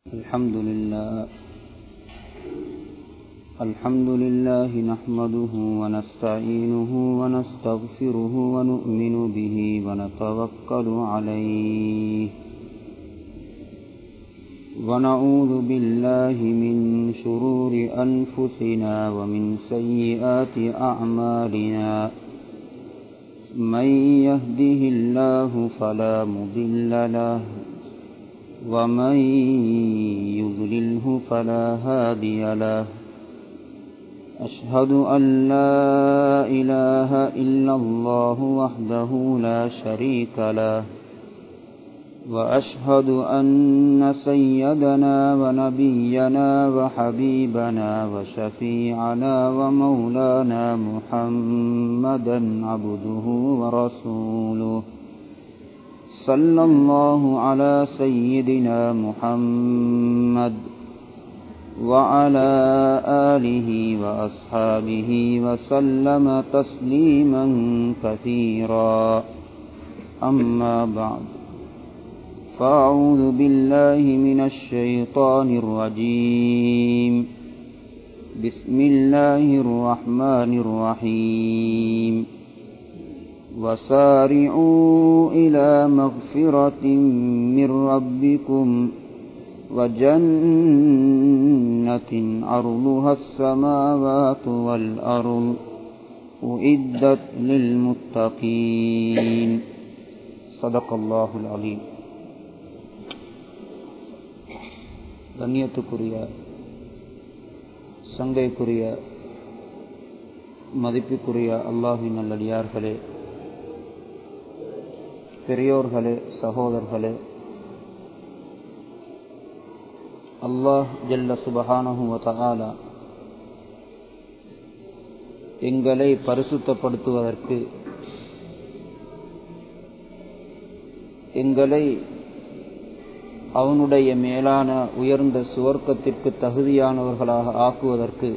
الحمد لله الحمد لله نحمده ونستعينه ونستغفره ونؤمن به ونتوكل عليه ونعوذ بالله من شرور أنفسنا ومن سيئات أعمالنا من يهده الله فلا مضل له ومن يضلله فلا هادي له أشهد أن لا إله إلا الله وحده لا شريك له وأشهد أن سيدنا ونبينا وحبيبنا وشفيعنا ومولانا محمدا عبده ورسوله صلى الله على سيدنا محمد وعلى آله وأصحابه وسلم تسليما كثيرا أما بعد فأعوذ بالله من الشيطان الرجيم بسم الله الرحمن الرحيم وسارعوا إلى مغفرة من ربكم وجنة عرضها السماوات والأرض أعدت للمتقين صدق الله العليم கண்ணியத்துக்குரிய சங்கைக்குரிய மதிப்புக்குரிய அல்லாஹின் நல்லடியார்களே பெரியோர்களே சகோதரர்களே அல்லாஹ் ஜல்ல சுபஹானஹு வதஆலா எங்களை பரிசுத்தப்படுத்துவதற்கு எங்களை அவனுடைய மேலான உயர்ந்த சுவர்க்கத்திற்கு தகுதியானவர்களாக ஆக்குவதற்கு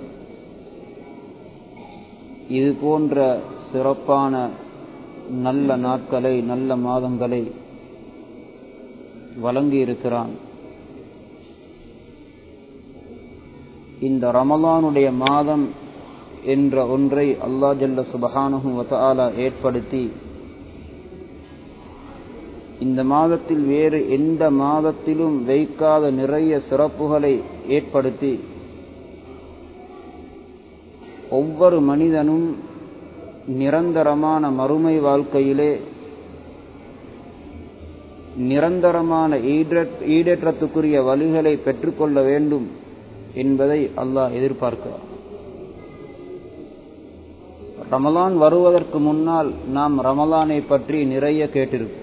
இது போன்ற சிறப்பான நல்ல நாட்களை நல்ல மாதங்களை வழங்கியிருக்கிறான் இந்த ரமலானுடைய மாதம் என்ற ஒன்றை அல்லா ஜல்ல சுபஹானு வத்தாலா ஏற்படுத்தி இந்த மாதத்தில் வேறு எந்த மாதத்திலும் வைக்காத நிறைய சிறப்புகளை ஏற்படுத்தி ஒவ்வொரு மனிதனும் நிரந்தரமான மறுமை வாழ்க்கையிலே நிரந்தரமான ஈடேற்றத்துக்குரிய வழிகளை பெற்றுக்கொள்ள வேண்டும் என்பதை அல்லாஹ் எதிர்பார்க்கிறார் ரமலான் வருவதற்கு முன்னால் நாம் ரமலானை பற்றி நிறைய கேட்டிருப்போம்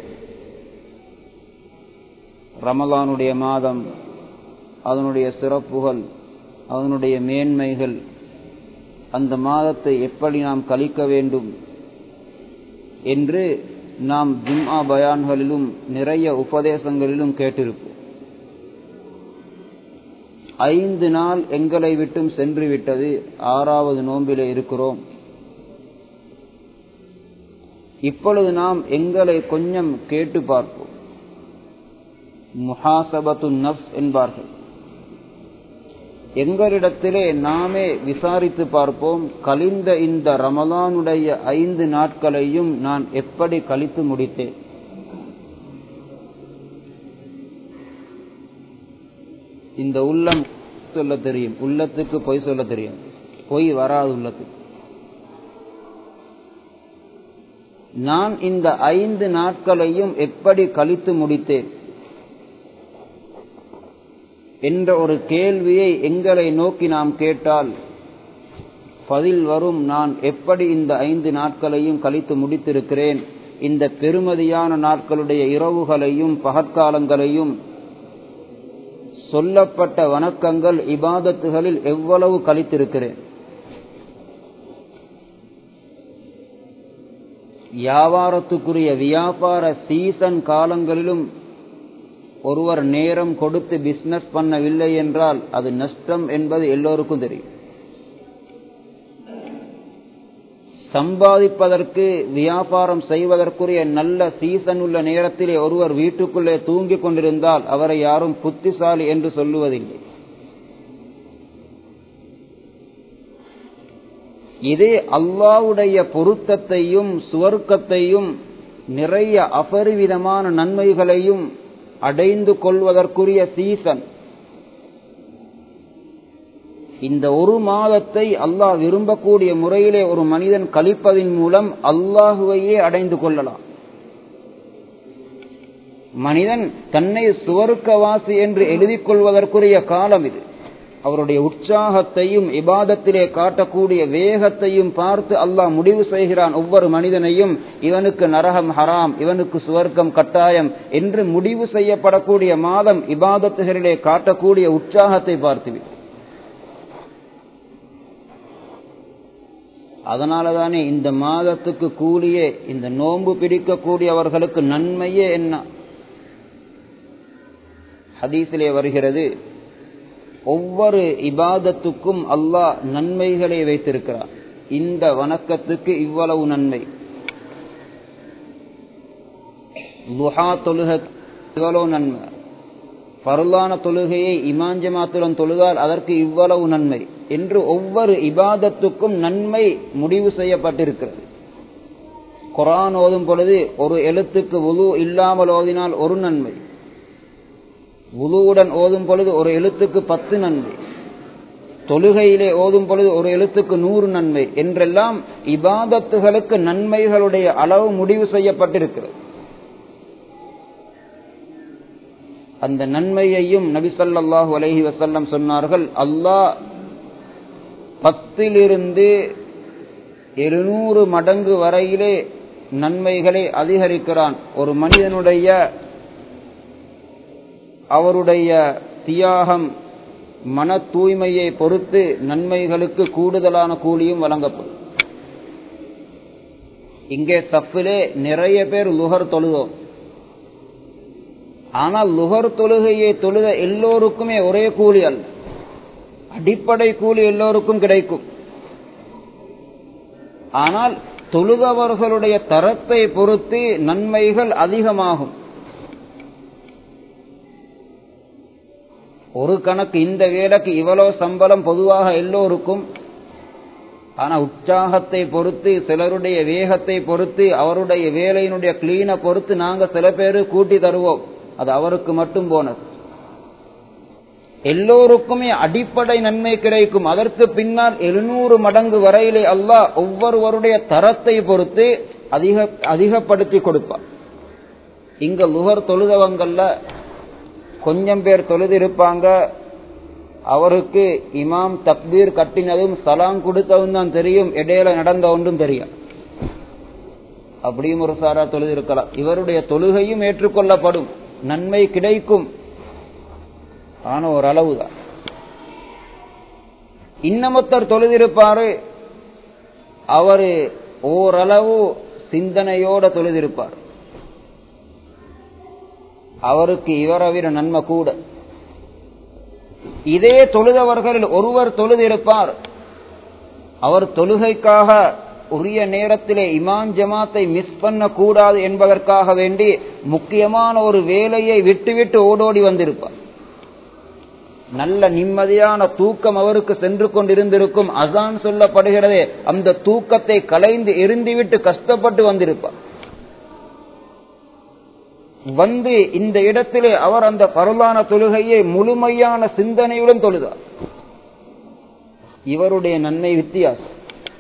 ரமலானுடைய மாதம் அதனுடைய சிறப்புகள் அதனுடைய மேன்மைகள் அந்த மாதத்தை எப்படி நாம் கழிக்க வேண்டும் என்று நாம் ஜும்ஆ பயான்களிலும் நிறைய உபதேசங்களிலும் கேட்டிருப்போம் ஐந்து நாள் எங்களை விட்டும் சென்று விட்டது ஆறாவது நோம்பிலே இருக்கிறோம் இப்பொழுது நாம் எங்களை கொஞ்சம் கேட்டு பார்ப்போம் முஹாசபத்து நஃப் என்பார்கள் எங்களிடத்திலே நாமே விசாரித்து பார்ப்போம் கழிந்த இந்த ரமலானுடைய ஐந்து நாட்களையும் நான் எப்படி கழித்து முடித்தேன் இந்த உள்ளம் சொல்ல தெரியும் உள்ளத்துக்கு பொய் சொல்ல தெரியும் பொய் வராது உள்ளத்துக்கு நான் இந்த ஐந்து நாட்களையும் எப்படி கழித்து முடித்தேன் என்ற ஒரு கேள்வியை எங்களை நோக்கி நாம் கேட்டால் பதில் வரும் நான் எப்படி இந்த ஐந்து நாட்களையும் கழித்து முடித்திருக்கிறேன் இந்த பெருமதியான நாட்களுடைய இரவுகளையும் பகற்காலங்களையும் சொல்லப்பட்ட வணக்கங்கள் இபாதத்துகளில் எவ்வளவு கழித்திருக்கிறேன் வியாபாரத்துக்குரிய வியாபார சீசன் காலங்களிலும் ஒருவர் நேரம் கொடுத்து பிசினஸ் பண்ணவில்லை என்றால் அது நஷ்டம் என்பது எல்லோருக்கும் தெரியும் சம்பாதிப்பதற்கு வியாபாரம் செய்வதற்குரிய நல்ல சீசன் உள்ள நேரத்திலே ஒருவர் வீட்டுக்குள்ளே தூங்கிக் கொண்டிருந்தால் அவரை யாரும் புத்திசாலி என்று சொல்லுவதில்லை இதே அல்லாவுடைய பொருத்தத்தையும் சுவர்க்கத்தையும் நிறைய அபரிவிதமான நன்மைகளையும் அடைந்து கொள்வதற்குரிய சீசன் இந்த ஒரு மாதத்தை அல்லாஹ் விரும்பக்கூடிய முறையிலே ஒரு மனிதன் கழிப்பதின் மூலம் அல்லாஹுவையே அடைந்து கொள்ளலாம் மனிதன் தன்னை சுவர்க்கவாசி என்று எழுதிக் கொள்வதற்குரிய காலம் இது அவருடைய உற்சாகத்தையும் இபாதத்திலே காட்டக்கூடிய வேகத்தையும் பார்த்து அல்லாஹ் முடிவு செய்கிறான் ஒவ்வொரு மனிதனையும் இவனுக்கு நரகம் ஹராம் இவனுக்கு சுவர்க்கம் கட்டாயம் என்று முடிவு செய்யப்படக்கூடிய மாதம் இபாதத்துகளிலே காட்டக்கூடிய உற்சாகத்தை பார்த்துவிட்டு அதனால தானே இந்த மாதத்துக்கு கூலியே இந்த நோன்பு பிடிக்கக்கூடியவர்களுக்கு நன்மையே என்ன ஹதீஸிலே வருகிறது ஒவ்வொரு இபாதத்துக்கும் அல்லாஹ் நன்மைகளை வைத்திருக்கிறார் இந்த வணக்கத்துக்கு இவ்வளவு நன்மை லுஹா தொழுக இவ்வளவு நன்மை பருளான தொழுகையை இமாஞ்சமாத்துடன் தொழுதால் அதற்கு இவ்வளவு நன்மை என்று ஒவ்வொரு இபாதத்துக்கும் நன்மை முடிவு செய்யப்பட்டிருக்கிறது குரான் ஓதும் பொழுது ஒரு எழுத்துக்கு உலு இல்லாமல் ஓதினால் ஒரு நன்மை உலுவுடன் ஓதும் பொழுது ஒரு எழுத்துக்கு பத்து நன்மை தொழுகையிலே ஓதும் பொழுது ஒரு எழுத்துக்கு நூறு நன்மை என்றெல்லாம் இபாதத்துகளுக்கு நன்மைகளுடைய அளவு முடிவு செய்யப்பட்டிருக்கிறது அந்த நன்மையையும் நபிசல்லாஹு அலஹி வசல்லம் சொன்னார்கள் அல்லாஹ் பத்திலிருந்து எழுநூறு மடங்கு வரையிலே நன்மைகளை அதிகரிக்கிறான் ஒரு மனிதனுடைய அவருடைய தியாகம் மன தூய்மையை பொறுத்து நன்மைகளுக்கு கூடுதலான கூலியும் வழங்கப்படும் இங்கே சஃபிலே நிறைய பேர் லுகர் தொழுதோம் ஆனால் லுகர் தொழுகையை தொழுத எல்லோருக்குமே ஒரே கூலி அல்ல அடிப்படை கூலி எல்லோருக்கும் கிடைக்கும் ஆனால் தொழுதவர்களுடைய தரத்தை பொறுத்து நன்மைகள் அதிகமாகும் ஒரு கணக்கு இந்த வேலைக்கு இவ்வளவு சம்பளம் பொதுவாக எல்லோருக்கும் ஆனா உற்சாகத்தை பொறுத்து சிலருடைய வேகத்தை பொறுத்து அவருடைய வேலையினுடைய கிளீனை பொறுத்து நாங்க சில பேரு கூட்டி தருவோம் அது அவருக்கு மட்டும் போனஸ் எல்லோருக்குமே அடிப்படை நன்மை கிடைக்கும் அதற்கு பின்னால் எழுநூறு மடங்கு வரையிலே அல்லாஹ் ஒவ்வொருவருடைய தரத்தை பொறுத்து அதிக அதிகப்படுத்தி கொடுப்பார் இங்க லுகர் தொழுதவங்கள்ல கொஞ்சம் பேர் தொழுதிருப்பாங்க அவருக்கு இமாம் தக்பீர் கட்டினதும் சலாம் கொடுத்ததும் தான் தெரியும் இடையில நடந்த ஒன்றும் தெரியும் அப்படியும் ஒரு சாரா தொழுதிருக்கலாம் இவருடைய தொழுகையும் ஏற்றுக்கொள்ளப்படும் நன்மை கிடைக்கும் ஆன ஒரு அளவுதான் இன்னமொத்தர் தொழுதிருப்பாரு அவரு ஓரளவு சிந்தனையோட தொழுதிருப்பார் அவருக்கு இவரவிர நன்மை கூட இதே தொழுதவர்களில் ஒருவர் தொழுதிருப்பார் அவர் தொழுகைக்காக உரிய நேரத்திலே இமான் ஜமாத்தை மிஸ் பண்ண கூடாது என்பதற்காக வேண்டி முக்கியமான ஒரு வேலையை விட்டுவிட்டு ஓடோடி வந்திருப்பார் நல்ல நிம்மதியான தூக்கம் அவருக்கு சென்று கொண்டிருந்திருக்கும் அதான் சொல்லப்படுகிறதே அந்த தூக்கத்தை கலைந்து எரிந்துவிட்டு கஷ்டப்பட்டு வந்திருப்பார் வந்து இந்த இடத்திலே அவர் அந்த பரலான தொழுகையை முழுமையான சிந்தனையுடன் தொழுதார் இவருடைய நன்மை வித்தியாசம்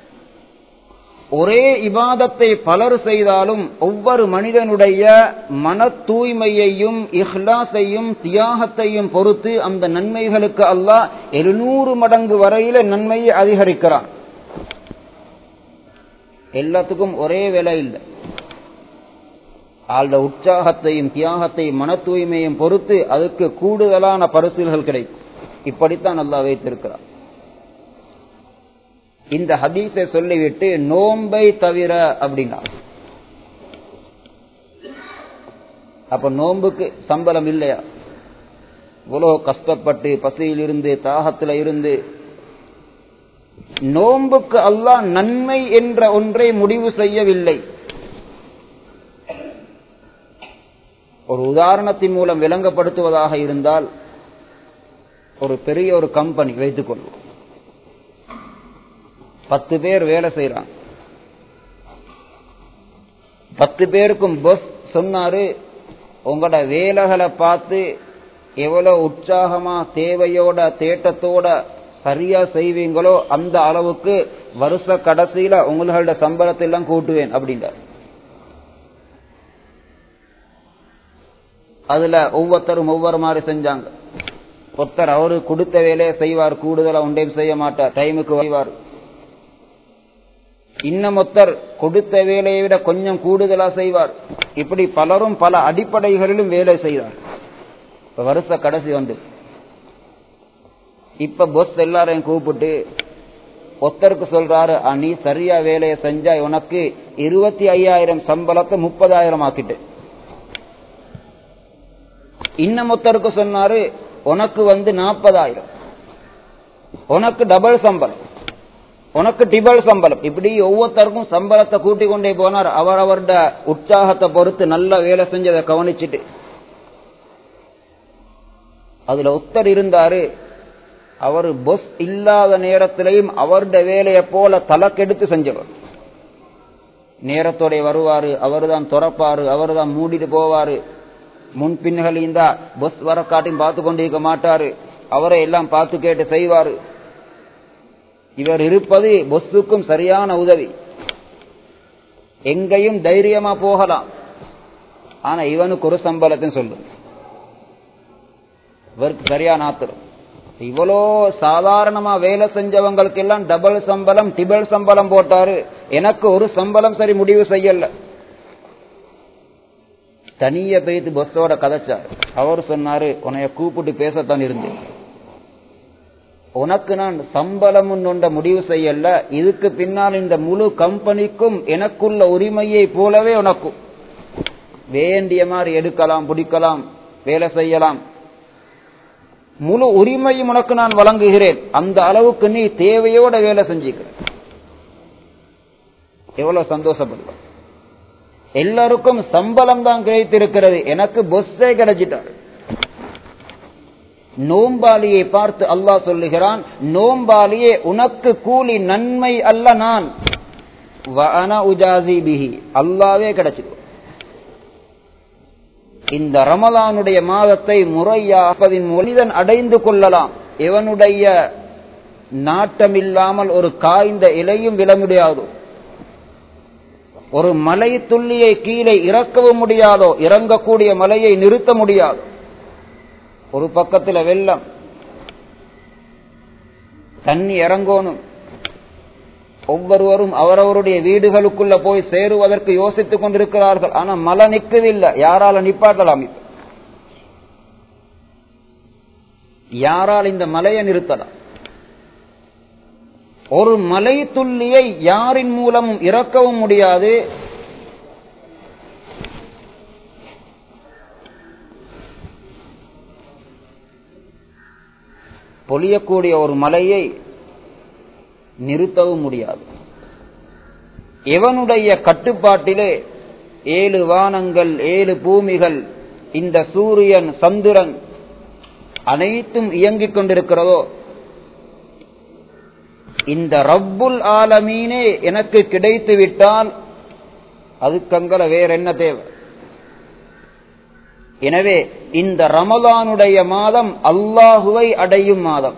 ஒரே இபாதத்தை பலர் செய்தாலும் ஒவ்வொரு மனிதனுடைய மன தூய்மையையும் இஹ்லாஸையும் தியாகத்தையும் பொறுத்து அந்த நன்மைகளுக்கு அல்லாஹ் எழுநூறு மடங்கு வரையில நன்மையை அதிகரிக்கிறான் எல்லாத்துக்கும் ஒரே விலை இல்லை ஆழ்ந்த உற்சாகத்தையும் தியாகத்தையும் மன தூய்மையும் பொறுத்து அதுக்கு கூடுதலான பரிசுகள் கிடைக்கும் இப்படித்தான் நல்லா வைத்திருக்கிறார் இந்த ஹதீஸை சொல்லிவிட்டு நோன்பை தவிர அப்படின்னா அப்ப நோன்புக்கு சம்பளம் இல்லையா இவ்வளோ கஷ்டப்பட்டு பசியில் இருந்து தாகத்தில் இருந்து நோன்புக்கு அல்லாஹ் நன்மை என்ற ஒன்றை முடிவு செய்யவில்லை ஒரு உதாரணத்தின் மூலம் விளங்கப்படுத்துவதாக இருந்தால் ஒரு பெரிய ஒரு கம்பெனி வைத்துக் கொள்வோம் பத்து பேர் வேலை செய்யறாங்க பத்து பேருக்கும் பஸ் சொன்னாரு உங்களோட வேலைகளை பார்த்து எவ்வளவு உற்சாகமா தேவையோட தேட்டத்தோட சரியா செய்வீங்களோ அந்த அளவுக்கு வருஷ கடைசியில உங்களோட சம்பளத்தை எல்லாம் கூட்டுவேன் அப்படின்றார் அதுல ஒவ்வொருத்தரும் ஒவ்வொரு மாதிரி செஞ்சாங்க ஒருத்தர் அவரு கொடுத்த வேலையை செய்வார் கூடுதலா ஒன்றையும் செய்ய மாட்டார் டைமுக்கு செய்வார் இன்னும் ஒருத்தர் கொடுத்த வேலையை விட கொஞ்சம் கூடுதலா செய்வார் இப்படி பலரும் பல அடிப்படைகளிலும் வேலை செய்வார் இப்ப வருஷ கடைசி வந்து இப்ப பொஸ் எல்லாரையும் கூப்பிட்டு ஒருத்தருக்கு சொல்றாரு நீ சரியா வேலையை செஞ்சா உனக்கு இருபத்தி ஐயாயிரம் சம்பளத்தை முப்பதாயிரம் ஆக்கிட்டு இன்னும் ஒருத்தருக்கு சொன்னாரு உனக்கு வந்து நாற்பதாயிரம் உனக்கு டபுள் சம்பளம் உனக்கு டிபல் சம்பளம் இப்படி ஒவ்வொருத்தருக்கும் சம்பளத்தை கூட்டிக் கொண்டே போனார் அவர் அவருடைய உற்சாகத்தை பொறுத்து நல்ல வேலை செஞ்சதை கவனிச்சுட்டு அதுல ஒத்தர் இருந்தாரு அவர் பொஸ் இல்லாத நேரத்திலையும் அவருடைய வேலையை போல தலக்கெடுத்து செஞ்சவர் நேரத்தோட வருவாரு அவர் தான் துறப்பாரு அவர் தான் மூடிட்டு போவாரு முன்பின்கள் இருந்தா பொஸ் வர காட்டியும் பார்த்து கொண்டிருக்க மாட்டாரு அவரை எல்லாம் பார்த்து கேட்டு செய்வாரு இவர் இருப்பது பொஸ்ஸுக்கும் சரியான உதவி எங்கேயும் தைரியமா போகலாம் ஆனா இவனுக்கு ஒரு சம்பளத்தையும் சொல்லும் இவருக்கு சரியான ஆத்திரம் இவ்வளோ சாதாரணமா வேலை செஞ்சவங்களுக்கு எல்லாம் டபுள் சம்பளம் டிபல் சம்பளம் போட்டாரு எனக்கு ஒரு சம்பளம் சரி முடிவு செய்யல தனிய பேத்து பஸ்ஸோட கதைச்சார் அவர் சொன்னாரு உன்னைய கூப்பிட்டு பேசத்தான் இருந்தேன் உனக்கு நான் சம்பளம் ஒன்ற முடிவு செய்யல இதுக்கு பின்னால் இந்த முழு கம்பெனிக்கும் எனக்குள்ள உரிமையை போலவே உனக்கும் வேண்டிய மாதிரி எடுக்கலாம் பிடிக்கலாம் வேலை செய்யலாம் முழு உரிமையும் உனக்கு நான் வழங்குகிறேன் அந்த அளவுக்கு நீ தேவையோட வேலை செஞ்சுக்கிற எவ்வளவு சந்தோஷப்படுவார் எல்லாருக்கும் சம்பளம் தான் கிடைத்திருக்கிறது எனக்கு பொஸ்ஸே கிடைச்சிட்டாரு நோம்பாளியை பார்த்து அல்லாஹ் சொல்லுகிறான் நோம்பாளியே உனக்கு கூலி நன்மை அல்ல நான் உஜாசி பிஹி அல்லாவே கிடைச்சிடும் இந்த ரமலானுடைய மாதத்தை முறையாப்பதின் மனிதன் அடைந்து கொள்ளலாம் இவனுடைய நாட்டமில்லாமல் ஒரு காய்ந்த இலையும் விழ முடியாது ஒரு மலை துள்ளியை கீழே இறக்கவும் முடியாதோ இறங்கக்கூடிய மலையை நிறுத்த முடியாது ஒரு பக்கத்துல வெள்ளம் தண்ணி இறங்கணும் ஒவ்வொருவரும் அவரவருடைய வீடுகளுக்குள்ள போய் சேருவதற்கு யோசித்துக் கொண்டிருக்கிறார்கள் ஆனா மழை நிற்கவில்லை யாரால நிப்பாட்டலாம் இப்ப யாரால் இந்த மலையை நிறுத்தலாம் ஒரு மலை துள்ளியை யாரின் மூலமும் இறக்கவும் முடியாது பொழியக்கூடிய ஒரு மலையை நிறுத்தவும் முடியாது எவனுடைய கட்டுப்பாட்டிலே ஏழு வானங்கள் ஏழு பூமிகள் இந்த சூரியன் சந்திரன் அனைத்தும் இயங்கிக் கொண்டிருக்கிறதோ இந்த ரப்புல் ஆலமீனே எனக்கு கிடைத்து விட்டால் அதுக்கங்கல வேற என்ன தேவை எனவே இந்த ரமலானுடைய மாதம் அல்லாஹுவை அடையும் மாதம்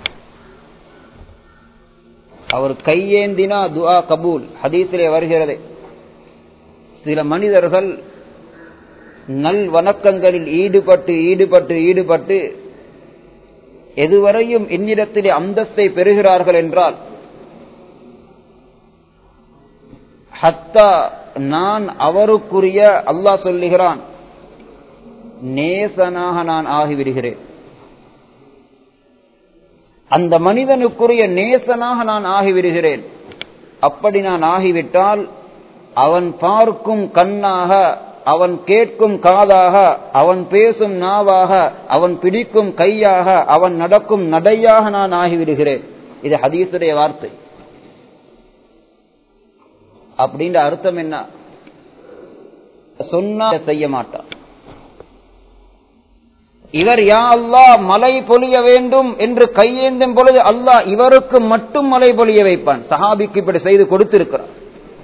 அவர் கையேந்தினா துஆ கபூல் ஹதீஸிலே வருகிறது சில மனிதர்கள் நல் வணக்கங்களில் ஈடுபட்டு ஈடுபட்டு ஈடுபட்டு எதுவரையும் என்னிடத்திலே அந்தஸ்தை பெறுகிறார்கள் என்றால் ஹத்தா நான் அவருக்குரிய அல்லாஹ் சொல்லுகிறான் நேசனாக நான் ஆகிவிடுகிறேன் அந்த மனிதனுக்குரிய நேசனாக நான் ஆகிவிடுகிறேன் அப்படி நான் ஆகிவிட்டால் அவன் பார்க்கும் கண்ணாக அவன் கேட்கும் காதாக அவன் பேசும் நாவாக அவன் பிடிக்கும் கையாக அவன் நடக்கும் நடையாக நான் ஆகிவிடுகிறேன் இது ஹதீசுடைய வார்த்தை அப்படின்ற அர்த்தம் என்ன சொன்னா செய்ய மாட்டார் இவர் யா அல்லாஹ் மழை பொழிய வேண்டும் என்று கையேந்தும் பொழுது அல்லாஹ் இவருக்கு மட்டும் மழை பொழிய வைப்பான் சஹாபிக்கு இப்படி செய்து கொடுத்திருக்கிறார்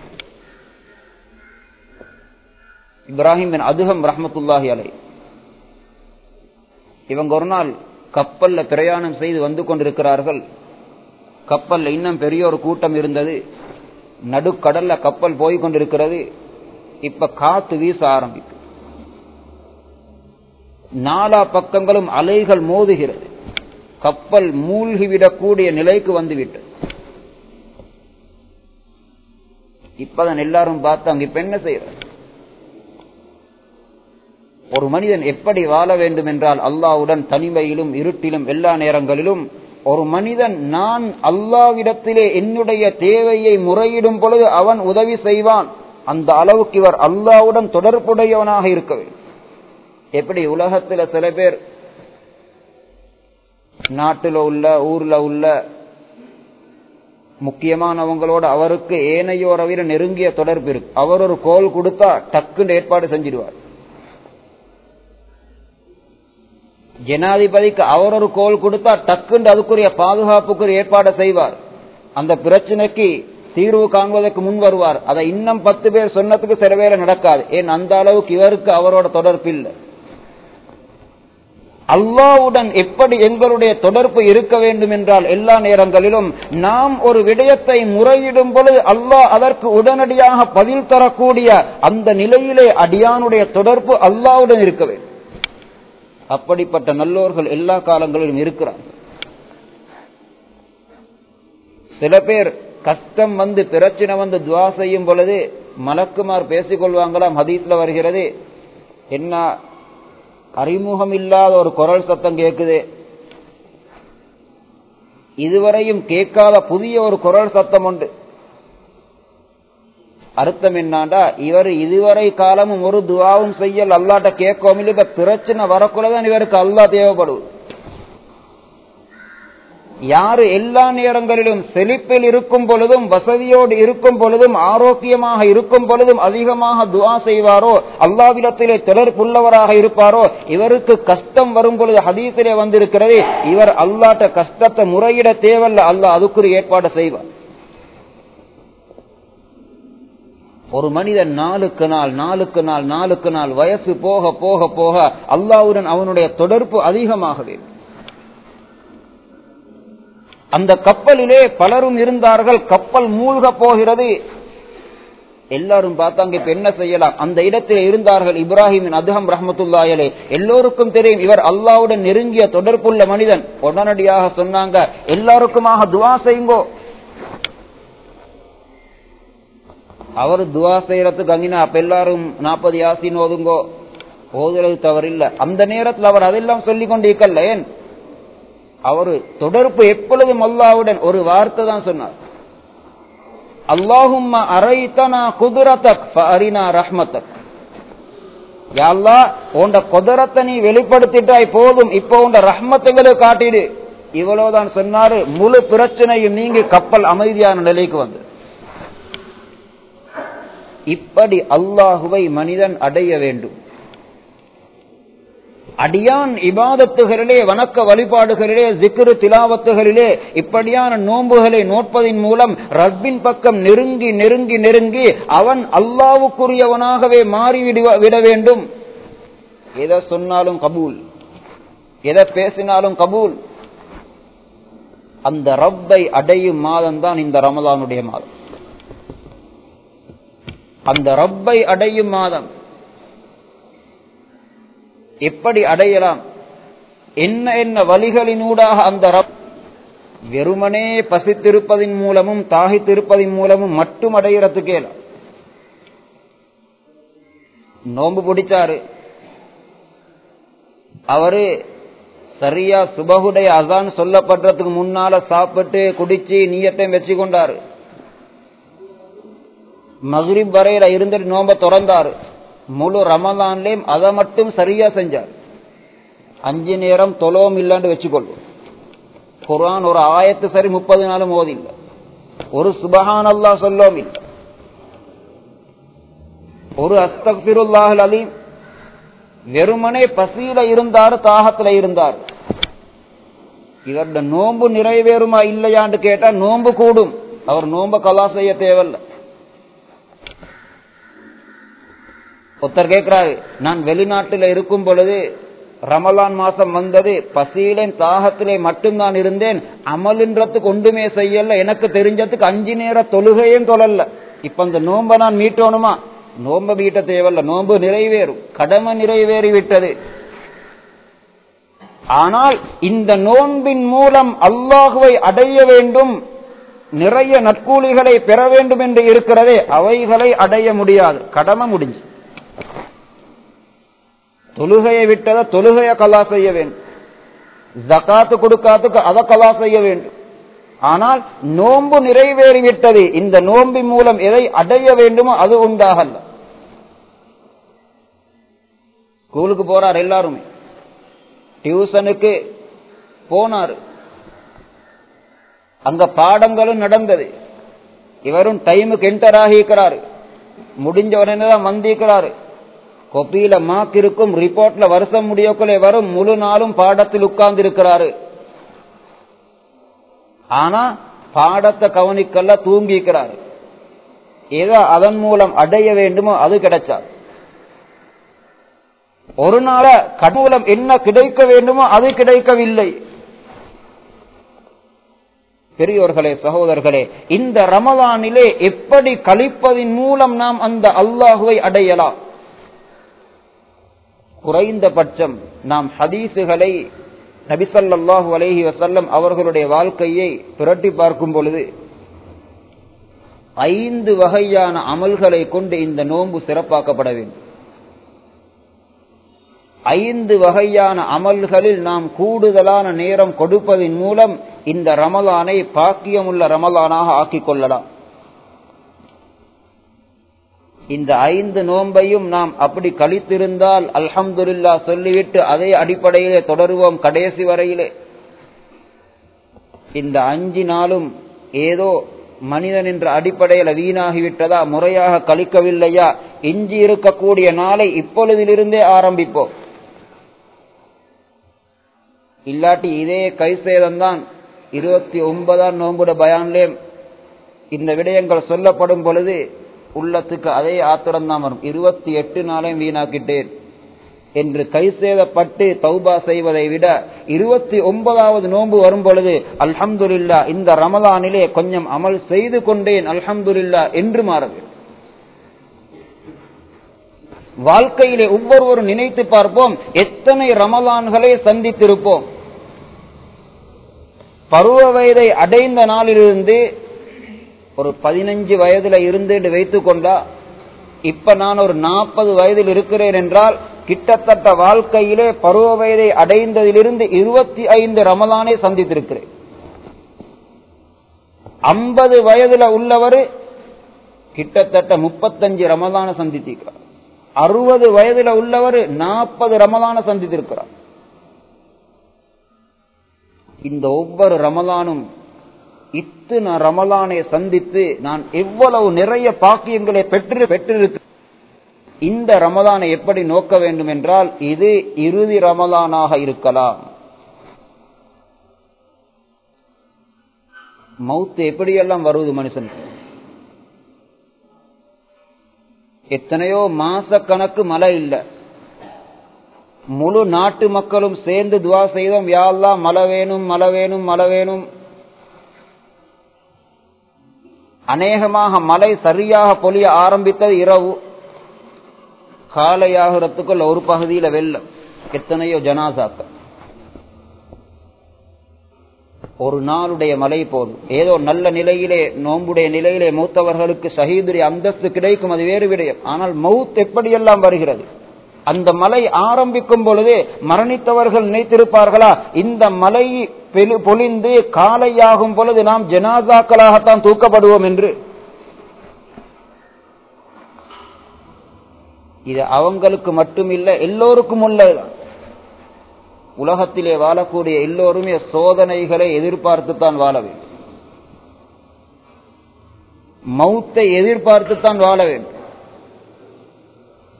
இப்ராஹிம் பின் அதுகம் ரஹமத்துல்லாஹி அலை இவங்க ஒரு நாள் கப்பல்ல பிரயாணம் செய்து வந்து கொண்டிருக்கிறார்கள் கப்பல்ல இன்னும் பெரிய ஒரு கூட்டம் இருந்தது நடுக்கடல்ல கப்பல் போய் கொண்டிருக்கிறது இப்ப காத்து வீச ஆரம்பிக்கும் நாலா பக்கங்களும் அலைகள் மோதுகிறது கப்பல் மூழ்கிவிடக்கூடிய நிலைக்கு வந்துவிட்டது இப்பதான் எல்லாரும் பார்த்தாங்க இப்ப என்ன செய்யறது ஒரு மனிதன் எப்படி வாழ வேண்டும் என்றால் அல்லாவுடன் தனிமையிலும் இருட்டிலும் எல்லா நேரங்களிலும் ஒரு மனிதன் நான் அல்லாவிடத்திலே என்னுடைய தேவையை முறையிடும் பொழுது அவன் உதவி செய்வான் அந்த அளவுக்கு இவர் அல்லாவுடன் தொடர்புடையவனாக இருக்க வேண்டும் எப்படி உலகத்துல சில பேர் நாட்டில் உள்ள ஊர்ல உள்ள முக்கியமானவங்களோட அவருக்கு ஏனையோரை விட நெருங்கிய தொடர்பு இருக்கு அவர் ஒரு கோல் கொடுத்தா டக்குன்னு ஏற்பாடு செஞ்சிடுவார் ஜனாதிபதிக்கு அவர் ஒரு கோல் கொடுத்தா டக்குண்டு அதுக்குரிய பாதுகாப்புக்குரிய ஏற்பாடு செய்வார் அந்த பிரச்சனைக்கு தீர்வு காண்பதற்கு முன் வருவார் அதை இன்னும் பத்து பேர் சொன்னதுக்கு சில வேலை நடக்காது ஏன் அந்த அளவுக்கு இவருக்கு அவரோட தொடர்பு இல்லை அல்லாவுடன் எப்படி எங்களுடைய தொடர்பு இருக்க வேண்டும் என்றால் எல்லா நேரங்களிலும் நாம் ஒரு விடயத்தை முறையிடும் பொழுது அல்லாஹ் அதற்கு உடனடியாக பதில் தரக்கூடிய அந்த நிலையிலே அடியானுடைய தொடர்பு அல்லாவுடன் இருக்க வேண்டும் அப்படிப்பட்ட நல்லோர்கள் எல்லா காலங்களிலும் இருக்கிறார்கள் சில பேர் கஷ்டம் வந்து பிரச்சனை வந்து துவா செய்யும் பொழுது மலக்குமார் பேசிக்கொள்வாங்களாம் ஹதீஸ்ல வருகிறது என்ன அறிமுகம் இல்லாத ஒரு குரல் சத்தம் கேட்குது இதுவரையும் கேட்காத புதிய ஒரு குரல் சத்தம் உண்டு அர்த்தம் என்னாண்டா இவர் இதுவரை காலமும் ஒரு துவாவும் செய்யல் அல்லாட்ட கேட்கவும் இல்லை இப்ப பிரச்சனை வரக்குள்ளதான் இவருக்கு அல்லா தேவைப்படுவது யாரு எல்லா நேரங்களிலும் செழிப்பில் இருக்கும் பொழுதும் வசதியோடு இருக்கும் பொழுதும் ஆரோக்கியமாக இருக்கும் பொழுதும் அதிகமாக துவா செய்வாரோ அல்லாவிடத்திலே தொடர்புள்ளவராக இருப்பாரோ இவருக்கு கஷ்டம் வரும் பொழுது ஹதீசிலே வந்திருக்கிறது இவர் அல்லாட்ட கஷ்டத்தை முறையிட தேவல்ல அல்லாஹ் அதுக்குரிய ஏற்பாடு செய்வார் ஒரு மனிதன் நாளுக்கு நாள் நாளுக்கு நாள் நாளுக்கு நாள் வயசு போக போக போக அல்லாவுடன் அவனுடைய தொடர்பு அதிகமாக வேண்டும் அந்த கப்பலிலே பலரும் இருந்தார்கள் கப்பல் மூழ்க போகிறது எல்லாரும் பார்த்தாங்க இப்ப என்ன செய்யலாம் அந்த இடத்திலே இருந்தார்கள் இப்ராஹிமின் அதுகம் ரஹமத்துல்லாயலே எல்லோருக்கும் தெரியும் இவர் அல்லாவுடன் நெருங்கிய தொடர்புள்ள மனிதன் உடனடியாக சொன்னாங்க எல்லாருக்குமாக துவா செய்யுங்கோ அவர் துவா செய்யறதுக்கு அங்கினா அப்ப எல்லாரும் நாற்பது யாசின் ஓதுங்கோ ஓதுறது தவறில்லை அந்த நேரத்தில் அவர் அதெல்லாம் சொல்லிக் கொண்டிருக்கல ஏன் அவரு தொடர்பு எப்பொழுதும் அல்லாவுடன் ஒரு வார்த்தை தான் சொன்னார் அல்லாஹும் அரைத்தனா குதிரத்தக் அரினா ரஹ்மத்தக் யாழ்லா உண்ட குதிரத்தை நீ வெளிப்படுத்திட்டாய் போதும் இப்போ உண்ட ரஹ்மத்துகளை காட்டிடு இவ்வளவுதான் சொன்னாரு முழு பிரச்சனையும் நீங்க கப்பல் அமைதியான நிலைக்கு வந்து இப்படி அல்லாஹுவை மனிதன் அடைய வேண்டும் அடியான் இபாதத்துகளிலே வணக்க வழிபாடுகளிலே ஜிக்ரு திலாவத்துகளிலே இப்படியான நோன்புகளை நோட்பதின் மூலம் ரப்பின் பக்கம் நெருங்கி நெருங்கி நெருங்கி அவன் அல்லாவுக்குரியவனாகவே மாறி விட வேண்டும் எதை சொன்னாலும் கபூல் எதை பேசினாலும் கபூல் அந்த ரப்பை அடையும் மாதம் தான் இந்த ரமலானுடைய மாதம் அந்த ரப்பை அடையும் மாதம் எப்படி அடையலாம் என்ன என்ன வழிகளினூடாக அந்த ரப் வெறுமனே பசித்திருப்பதின் மூலமும் தாகித்திருப்பதின் மூலமும் மட்டும் அடைகிறதுக்கே நோம்பு பிடிச்சாரு அவரு சரியா சுபகுடைய அதான் சொல்லப்படுறதுக்கு முன்னால சாப்பிட்டு குடிச்சு நீயத்தையும் வச்சு கொண்டாரு மகிரிப் வரையில இருந்துட்டு நோம்ப திறந்தாரு முழு ரமலான்லயும் அதை மட்டும் சரியா செஞ்சார் அஞ்சு நேரம் தொலவும் இல்லைன்னு வச்சுக்கொள்வோம் குரான் ஒரு ஆயத்து சரி முப்பது நாளும் ஓதில்லை ஒரு சுபஹான் அல்லா சொல்லவும் இல்லை ஒரு அஸ்தபிருல்லாஹல் அலீம் வெறுமனே பசியில இருந்தார் தாகத்துல இருந்தார் இவருடைய நோன்பு நிறைவேறுமா இல்லையான்னு கேட்டா நோன்பு கூடும் அவர் நோன்பு கலா செய்ய தேவையில்ல ஒருத்தர் கேட்கிறாரு நான் வெளிநாட்டில் இருக்கும் பொழுது ரமலான் மாசம் வந்தது பசியிலே தாகத்திலே மட்டும்தான் இருந்தேன் அமலுன்றதுக்கு ஒன்றுமே செய்யல எனக்கு தெரிஞ்சதுக்கு அஞ்சு நேர தொழுகையும் தொழல இப்ப அந்த நோம்ப நான் மீட்டோணுமா நோம்ப மீட்ட தேவையில்ல நோன்பு நிறைவேறும் கடமை நிறைவேறி விட்டது ஆனால் இந்த நோன்பின் மூலம் அல்லாஹுவை அடைய வேண்டும் நிறைய நற்கூலிகளை பெற வேண்டும் என்று இருக்கிறதே அவைகளை அடைய முடியாது கடமை முடிஞ்சு தொழுகையை விட்டதை தொழுகையை கலா செய்ய வேண்டும் ஜக்காத்து கொடுக்காத்துக்கு அதை கலா செய்ய வேண்டும் ஆனால் நோன்பு நிறைவேறிவிட்டது இந்த நோம்பின் மூலம் எதை அடைய வேண்டுமோ அது உண்டாகல்ல ஸ்கூலுக்கு போறார் எல்லாருமே டியூசனுக்கு போனார் அங்க பாடங்களும் நடந்தது இவரும் டைமுக்கு என்டர் ஆகிக்கிறாரு முடிஞ்ச உடனே தான் வந்திருக்கிறாரு கொப்பியில மார்க் இருக்கும் ரிப்போர்ட்ல வருஷம் முடியக்குள்ளே வரும் முழு நாளும் பாடத்தில் உட்கார்ந்து இருக்கிறாரு ஆனா பாடத்தை கவனிக்கல தூங்கிக்கிறாரு ஏதோ அதன் மூலம் அடைய வேண்டுமோ அது கிடைச்சா ஒரு நாள கடவுளம் என்ன கிடைக்க வேண்டுமோ அது கிடைக்கவில்லை பெரியோர்களே சகோதரர்களே இந்த ரமதானிலே எப்படி கழிப்பதின் மூலம் நாம் அந்த அல்லாஹுவை அடையலாம் குறைந்தபட்சம் நாம் ஹதீசுகளை நபிசல்லாஹு அலஹி வசல்லம் அவர்களுடைய வாழ்க்கையை புரட்டி பார்க்கும் பொழுது ஐந்து வகையான அமல்களை கொண்டு இந்த நோன்பு சிறப்பாக்கப்பட வேண்டும் ஐந்து வகையான அமல்களில் நாம் கூடுதலான நேரம் கொடுப்பதன் மூலம் இந்த ரமலானை பாக்கியமுள்ள ரமலானாக ஆக்கிக் கொள்ளலாம் இந்த ஐந்து நோன்பையும் நாம் அப்படி கழித்திருந்தால் அல்ஹம்துல்லா சொல்லிவிட்டு அதே அடிப்படையிலே தொடருவோம் கடைசி வரையிலே இந்த அஞ்சு நாளும் ஏதோ மனிதன் என்ற அடிப்படையில் வீணாகிவிட்டதா முறையாக கழிக்கவில்லையா இஞ்சி இருக்கக்கூடிய நாளை இப்பொழுதிலிருந்தே ஆரம்பிப்போம் இல்லாட்டி இதே கைசேதம்தான் இருபத்தி ஒன்பதாம் நோம்புட பயான்லே இந்த விடயங்கள் சொல்லப்படும் பொழுது உள்ளத்துக்கு அதே ஆத்திரம் தான் வரும் இருபத்தி எட்டு நாளையும் வீணாக்கிட்டேன் என்று கைசேதப்பட்டு தௌபா செய்வதை விட இருபத்தி ஒன்பதாவது நோன்பு வரும் பொழுது அல்ஹம்துல்லா இந்த ரமலானிலே கொஞ்சம் அமல் செய்து கொண்டேன் அல்ஹம்துல்லா என்று மாறது வாழ்க்கையிலே ஒவ்வொருவரும் நினைத்து பார்ப்போம் எத்தனை ரமலான்களை சந்தித்திருப்போம் பருவ வயதை அடைந்த நாளிலிருந்து ஒரு பதினஞ்சு வயதுல இருந்து வைத்துக் கொண்டா இப்ப நான் ஒரு நாற்பது வயதில் இருக்கிறேன் என்றால் கிட்டத்தட்ட வாழ்க்கையிலே பருவ வயதை அடைந்ததிலிருந்து இருபத்தி ஐந்து ரமலானை சந்தித்திருக்கிறேன் ஐம்பது வயதுல உள்ளவர் கிட்டத்தட்ட முப்பத்தஞ்சு ரமலான சந்தித்திருக்கிறார் அறுபது வயதுல உள்ளவர் நாற்பது ரமலான சந்தித்திருக்கிறார் இந்த ஒவ்வொரு ரமலானும் இத்தனை ரமலானை சந்தித்து நான் எவ்வளவு நிறைய பாக்கியங்களை பெற்று பெற்றிருக்க இந்த ரமலானை எப்படி நோக்க வேண்டும் என்றால் இது இறுதி ரமலானாக இருக்கலாம் மவுத்து எப்படியெல்லாம் வருவது மனுஷனுக்கு எத்தனையோ மாச கணக்கு மழை இல்லை முழு நாட்டு மக்களும் சேர்ந்து துவா செய்தோம் யாரெல்லாம் மழை வேணும் மழை வேணும் மழை வேணும் அநேகமாக மழை சரியாக பொழிய ஆரம்பித்தது இரவு காலையாகிறதுக்குள்ள ஒரு பகுதியில வெள்ளம் எத்தனையோ ஜனாசாக்கள் ஒரு நாளுடைய மழை போதும் ஏதோ நல்ல நிலையிலே நோம்புடைய நிலையிலே மூத்தவர்களுக்கு ஷஹீதுடைய அந்தஸ்து கிடைக்கும் அது வேறு விடயம் ஆனால் மவுத் எப்படியெல்லாம் வருகிறது அந்த மலை ஆரம்பிக்கும் பொழுது மரணித்தவர்கள் நினைத்திருப்பார்களா இந்த மலை பொழிந்து காலையாகும் பொழுது நாம் ஜனாசாக்களாகத்தான் தூக்கப்படுவோம் என்று இது அவங்களுக்கு மட்டுமில்லை எல்லோருக்கும் உள்ளதுதான் உலகத்திலே வாழக்கூடிய எல்லோருமே சோதனைகளை எதிர்பார்த்துத்தான் வாழ வேண்டும் மௌத்தை எதிர்பார்த்துத்தான் வாழ வேண்டும்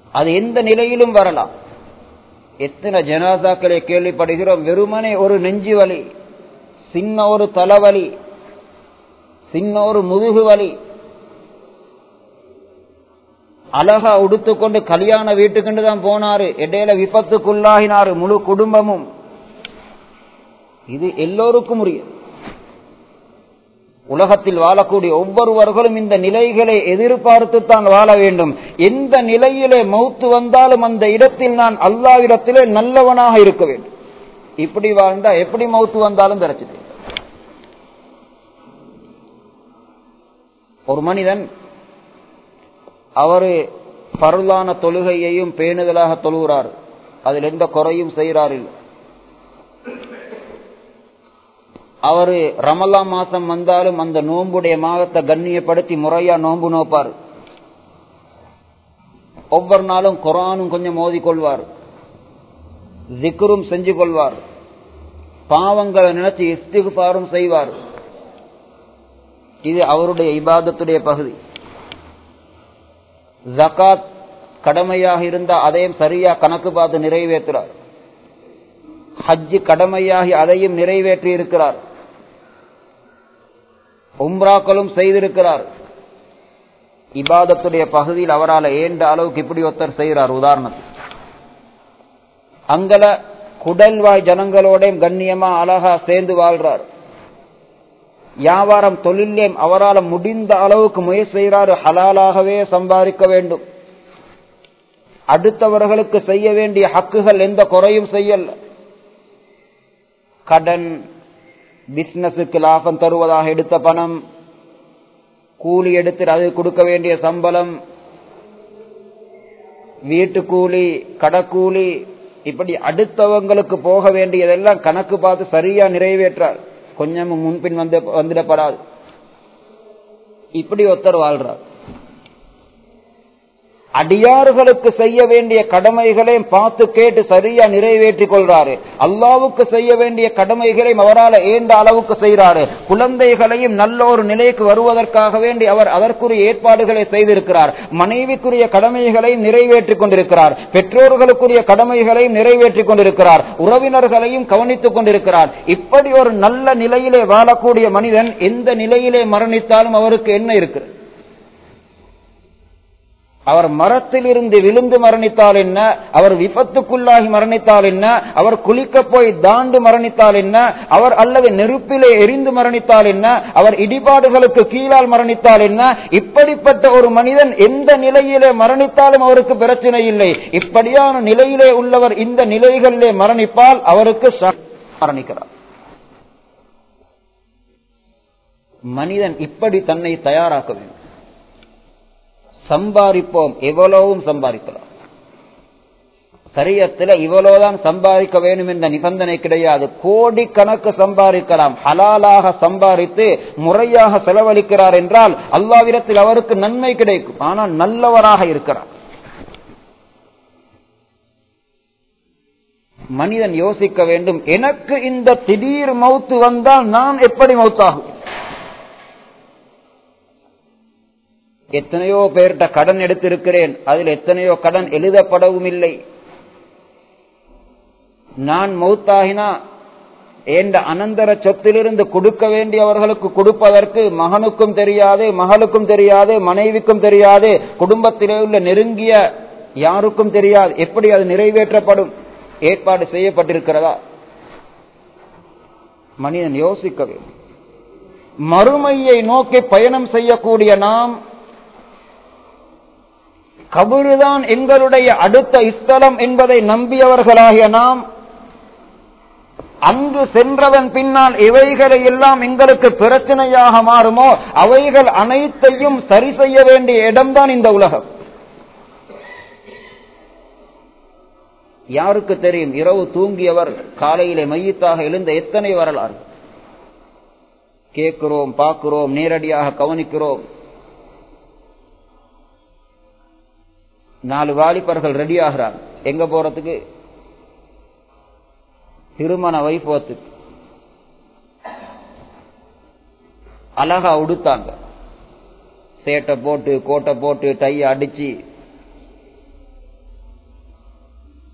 அது எந்த நிலையிலும் வரலாம் எத்தனை ஜனாதாக்களை கேள்விப்படுகிறோம் வெறுமனே ஒரு நெஞ்சு வலி சின்ன ஒரு தலைவலி சின்ன ஒரு முதுகு வலி அழகா உடுத்துக்கொண்டு கல்யாண வீட்டுக்குண்டு தான் போனாரு இடையில விபத்துக்குள்ளாகினாரு முழு குடும்பமும் இது எல்லோருக்கும் முடியும் உலகத்தில் வாழக்கூடிய ஒவ்வொருவர்களும் இந்த நிலைகளை எதிர்பார்த்து தான் வாழ வேண்டும் எந்த நிலையிலே மௌத்து வந்தாலும் அந்த இடத்தில் நான் அல்லாவிடத்திலே நல்லவனாக இருக்க வேண்டும் இப்படி வாழ்ந்தா எப்படி மௌத்து வந்தாலும் கிடைச்சது ஒரு மனிதன் அவரு பருளான தொழுகையையும் பேணுதலாக தொழுகிறார் அதில் எந்த குறையும் செய்கிறார் இல்லை அவரு ரமலா மாசம் வந்தாலும் அந்த நோம்புடைய மாதத்தை கண்ணியப்படுத்தி முறையா நோம்பு நோப்பார் ஒவ்வொரு நாளும் குரானும் கொஞ்சம் மோதிக்கொள்வார் ஜிக்ரும் செஞ்சு கொள்வார் பாவங்களை நினைச்சு இஸ்திகுபாரும் செய்வார் இது அவருடைய இபாதத்துடைய பகுதி ஜகாத் கடமையாக இருந்தா அதையும் சரியா கணக்கு பார்த்து நிறைவேற்றுறார் ஹஜ்ஜு கடமையாகி அதையும் நிறைவேற்றி இருக்கிறார் உம்ராக்களும் செய்திருக்கிறார் இபாதத்துடைய பகுதியில் அவரால் ஏண்ட அளவுக்கு இப்படி ஒருத்தர் செய்கிறார் உதாரணத்துக்கு அங்கல குடல்வாய் ஜனங்களோட கண்ணியமா அழகா சேர்ந்து வாழ்றார் வியாபாரம் தொழிலேயும் அவரால் முடிந்த அளவுக்கு முயற்சி செய்கிறாரு ஹலாலாகவே சம்பாதிக்க வேண்டும் அடுத்தவர்களுக்கு செய்ய வேண்டிய ஹக்குகள் எந்த குறையும் செய்யல கடன் பிசினஸுக்கு லாபம் தருவதாக எடுத்த பணம் கூலி எடுத்து அது கொடுக்க வேண்டிய சம்பளம் வீட்டு கூலி கடக்கூலி இப்படி அடுத்தவங்களுக்கு போக வேண்டியதெல்லாம் கணக்கு பார்த்து சரியா நிறைவேற்றார் கொஞ்சமும் முன்பின் வந்து வந்துடப்படாது இப்படி ஒருத்தர் வாழ்றார் அடியார்களுக்கு செய்ய வேண்டிய கடமைகளையும் பார்த்து கேட்டு சரியா நிறைவேற்றி கொள்றாரு அல்லாவுக்கு செய்ய வேண்டிய கடமைகளையும் அவரால் ஏந்த அளவுக்கு செய்கிறாரு குழந்தைகளையும் நல்ல ஒரு நிலைக்கு வருவதற்காக வேண்டி அவர் அதற்குரிய ஏற்பாடுகளை செய்திருக்கிறார் மனைவிக்குரிய கடமைகளையும் நிறைவேற்றி கொண்டிருக்கிறார் பெற்றோர்களுக்குரிய கடமைகளையும் நிறைவேற்றி கொண்டிருக்கிறார் உறவினர்களையும் கவனித்துக் கொண்டிருக்கிறார் இப்படி ஒரு நல்ல நிலையிலே வாழக்கூடிய மனிதன் எந்த நிலையிலே மரணித்தாலும் அவருக்கு என்ன இருக்கிறது அவர் மரத்தில் இருந்து விழுந்து மரணித்தால் என்ன அவர் விபத்துக்குள்ளாகி மரணித்தால் என்ன அவர் குளிக்க போய் தாண்டு மரணித்தால் என்ன அவர் அல்லது நெருப்பிலே எரிந்து மரணித்தால் என்ன அவர் இடிபாடுகளுக்கு கீழால் மரணித்தால் என்ன இப்படிப்பட்ட ஒரு மனிதன் எந்த நிலையிலே மரணித்தாலும் அவருக்கு பிரச்சனை இல்லை இப்படியான நிலையிலே உள்ளவர் இந்த நிலைகளிலே மரணிப்பால் அவருக்கு மரணிக்கிறார் மனிதன் இப்படி தன்னை தயாராக்க வேண்டும் சம்பாதிப்போம் எவ்வளவும் சம்பாதிக்கலாம் சரியத்தில் இவ்வளவுதான் சம்பாதிக்க வேண்டும் என்ற நிபந்தனை கிடையாது கோடி கணக்கு சம்பாதிக்கலாம் ஹலாலாக சம்பாதித்து முறையாக செலவழிக்கிறார் என்றால் அல்லாவிடத்தில் அவருக்கு நன்மை கிடைக்கும் ஆனால் நல்லவராக இருக்கிறார் மனிதன் யோசிக்க வேண்டும் எனக்கு இந்த திடீர் மௌத்து வந்தால் நான் எப்படி மௌத்தாகும் எத்தனையோ பேர்கிட்ட கடன் எடுத்திருக்கிறேன் அதில் எத்தனையோ கடன் எழுதப்படவும் இல்லை நான் மௌத்தாகினா என்ற அனந்தர சொத்திலிருந்து கொடுக்க வேண்டியவர்களுக்கு கொடுப்பதற்கு மகனுக்கும் தெரியாது மகளுக்கும் தெரியாது மனைவிக்கும் தெரியாது குடும்பத்திலே உள்ள நெருங்கிய யாருக்கும் தெரியாது எப்படி அது நிறைவேற்றப்படும் ஏற்பாடு செய்யப்பட்டிருக்கிறதா மனிதன் யோசிக்க வேண்டும் மறுமையை நோக்கி பயணம் செய்யக்கூடிய நாம் கபருதான் எங்களுடைய அடுத்த இஸ்தலம் என்பதை நம்பியவர்களாகிய நாம் அங்கு சென்றதன் பின்னால் இவைகளை எல்லாம் எங்களுக்கு பிரச்சனையாக மாறுமோ அவைகள் அனைத்தையும் சரி செய்ய வேண்டிய இடம்தான் இந்த உலகம் யாருக்கு தெரியும் இரவு தூங்கியவர் காலையிலே மையத்தாக எழுந்த எத்தனை வரலாறு கேட்கிறோம் பார்க்கிறோம் நேரடியாக கவனிக்கிறோம் நாலு வாலிபர்கள் ரெடி ஆகிறாங்க எங்க போறதுக்கு திருமண வைபவத்துக்கு அழகா உடுத்தாங்க சேட்டை போட்டு கோட்டை போட்டு டைய அடிச்சு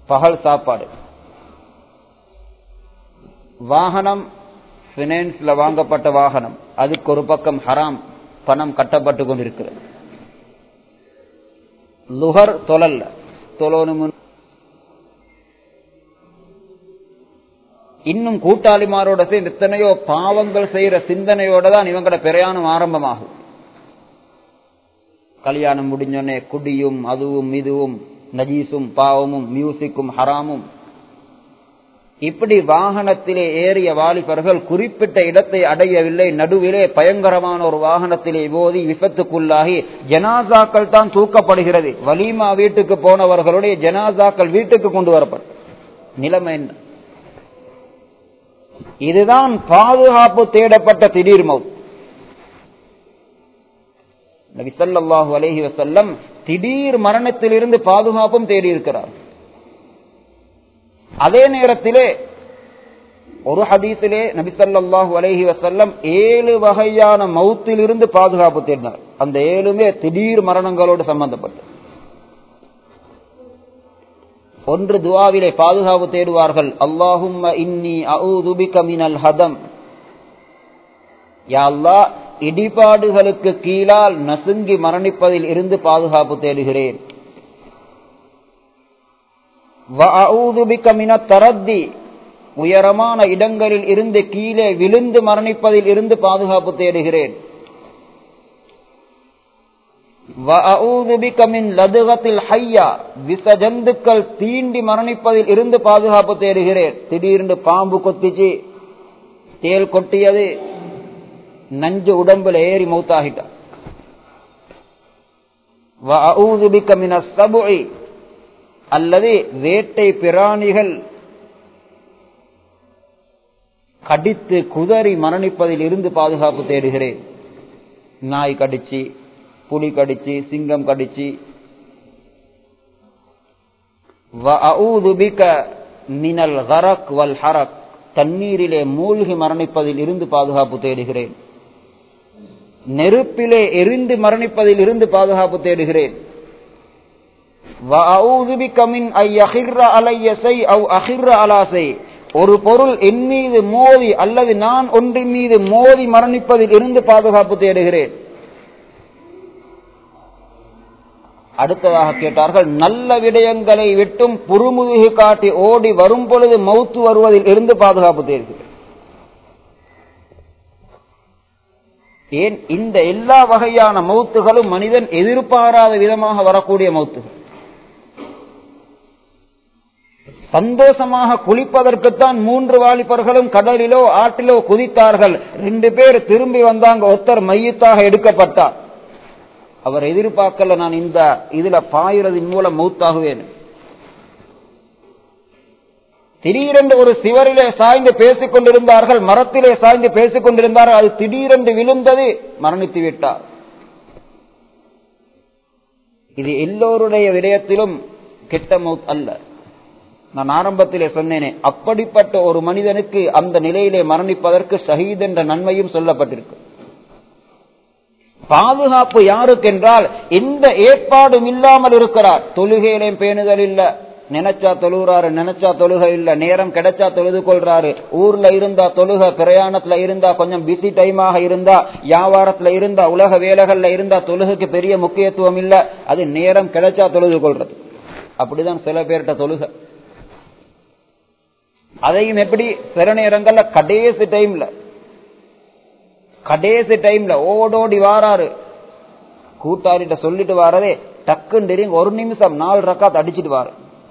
பகல் சாப்பாடு வாகனம் பினான்ஸ்ல வாங்கப்பட்ட வாகனம் அதுக்கு ஒரு பக்கம் ஹராம் பணம் கட்டப்பட்டு கொண்டிருக்கிறது லுகர் தொழல்ல தொழணும் இன்னும் கூட்டாளிமாரோட சேர்ந்து எத்தனையோ பாவங்கள் செய்யற சிந்தனையோட தான் இவங்களோட பிரயாணம் ஆரம்பமாகும் கல்யாணம் முடிஞ்சோடனே குடியும் அதுவும் இதுவும் நஜீசும் பாவமும் மியூசிக்கும் ஹராமும் இப்படி வாகனத்திலே ஏறிய வாலிபர்கள் குறிப்பிட்ட இடத்தை அடையவில்லை நடுவிலே பயங்கரமான ஒரு வாகனத்திலே போதி விபத்துக்குள்ளாகி ஜனாசாக்கள் தான் தூக்கப்படுகிறது வலிமா வீட்டுக்கு போனவர்களுடைய ஜனாசாக்கள் வீட்டுக்கு கொண்டு வரப்பட்ட நிலைமை என்ன இதுதான் பாதுகாப்பு தேடப்பட்ட திடீர் மவுத் நபி ஸல்லல்லாஹு அலைஹி வஸல்லம் திடீர் மரணத்திலிருந்து பாதுகாப்பும் தேடி இருக்கிறார் அதே நேரத்திலே ஒரு ஹதீஸிலே நபி ஸல்லல்லாஹு அலைஹி வஸல்லம் ஏழு வகையான மௌத்திலிருந்து பாதுகாப்பு தேடினார் அந்த ஏழுமே திடீர் மரணங்களோடு சம்பந்தப்பட்டது ஒன்று துவாவிலே பாதுகாப்பு தேடுவார்கள் அல்லாஹும்ம இன்னி அஊது பிக மினல் ஹதம் யா அல்லாஹ் இடிபாடுகளுக்கு கீழால் நசுங்கி மரணிப்பதில் இருந்து பாதுகாப்பு தேடுகிறேன் வஅஊது பிக மினத் தரத்தி உயரமான இடங்களில் இருந்து கீழே விழுந்து மரணிப்பதில் இருந்து பாதுகாப்பு தேடுகிறேன் விசஜந்துக்கள் தீண்டி மரணிப்பதில் இருந்து பாதுகாப்பு தேடுகிறேன் திடீர்னு பாம்பு கொத்திச்சு தேல் கொட்டியது நஞ்சு உடம்புல ஏறி மௌத்தாகிட்டான் அல்லது வேட்டை பிராணிகள் கடித்து குதறி மரணிப்பதில் இருந்து பாதுகாப்பு தேடுகிறேன் நாய் கடிச்சு புலி கடிச்சு சிங்கம் கடிச்சு மினல் ஹரக் வல் ஹரக் தண்ணீரிலே மூழ்கி மரணிப்பதில் இருந்து பாதுகாப்பு தேடுகிறேன் நெருப்பிலே எரிந்து மரணிப்பதில் இருந்து பாதுகாப்பு தேடுகிறேன் ஒரு பொருள் என் மீது மோதி அல்லது நான் ஒன்றின் மீது மோதி மரணிப்பதில் இருந்து பாதுகாப்பு தேடுகிறேன் அடுத்ததாக கேட்டார்கள் நல்ல விடயங்களை விட்டும் புறுமுதுகு காட்டி ஓடி வரும் பொழுது மௌத்து வருவதில் இருந்து பாதுகாப்பு தேடுகிறேன் ஏன் இந்த எல்லா வகையான மௌத்துகளும் மனிதன் எதிர்பாராத விதமாக வரக்கூடிய மௌத்துகள் சந்தோஷமாக குளிப்பதற்குத்தான் மூன்று வாலிபர்களும் கடலிலோ ஆற்றிலோ குதித்தார்கள் ரெண்டு பேர் திரும்பி வந்தாங்க ஒருத்தர் மையத்தாக எடுக்கப்பட்டார் அவர் எதிர்பார்க்கல நான் இந்த இதுல பாயிரதின் மூலம் மௌத்தாகுவேன் திடீரென்று ஒரு சிவரிலே சாய்ந்து பேசிக் கொண்டிருந்தார்கள் மரத்திலே சாய்ந்து பேசிக் கொண்டிருந்தார்கள் அது திடீரென்று விழுந்தது மரணித்து விட்டார் இது எல்லோருடைய விடயத்திலும் கெட்ட மவுத் அல்ல நான் ஆரம்பத்திலே சொன்னேனே அப்படிப்பட்ட ஒரு மனிதனுக்கு அந்த நிலையிலே மரணிப்பதற்கு ஷஹீத் என்ற நன்மையும் சொல்லப்பட்டிருக்கு பாதுகாப்பு யாருக்கென்றால் எந்த ஏற்பாடும் இல்லாமல் இருக்கிறார் தொழுகையிலையும் பேணுதல் இல்ல நினைச்சா தொழுகிறாரு நினைச்சா தொழுகை இல்ல நேரம் கிடைச்சா தொழுது கொள்றாரு ஊர்ல இருந்தா தொழுக பிரயாணத்துல இருந்தா கொஞ்சம் பிஸி டைமாக இருந்தா வியாபாரத்துல இருந்தா உலக வேலைகள்ல இருந்தா தொழுகைக்கு பெரிய முக்கியத்துவம் இல்ல அது நேரம் கிடைச்சா தொழுது கொள்றது அப்படிதான் சில பேர்கிட்ட தொழுக அதையும் எப்படி சில நேரங்கள்ல கடைசி டைம்ல கடைசி டைம்ல ஓடோடி வாராரு கூட்டாளிட்ட சொல்லிட்டு வாரதே டக்குன்னு ஒரு நிமிஷம் நாலு ரக்காத் அடிச்சிட்டு வாரு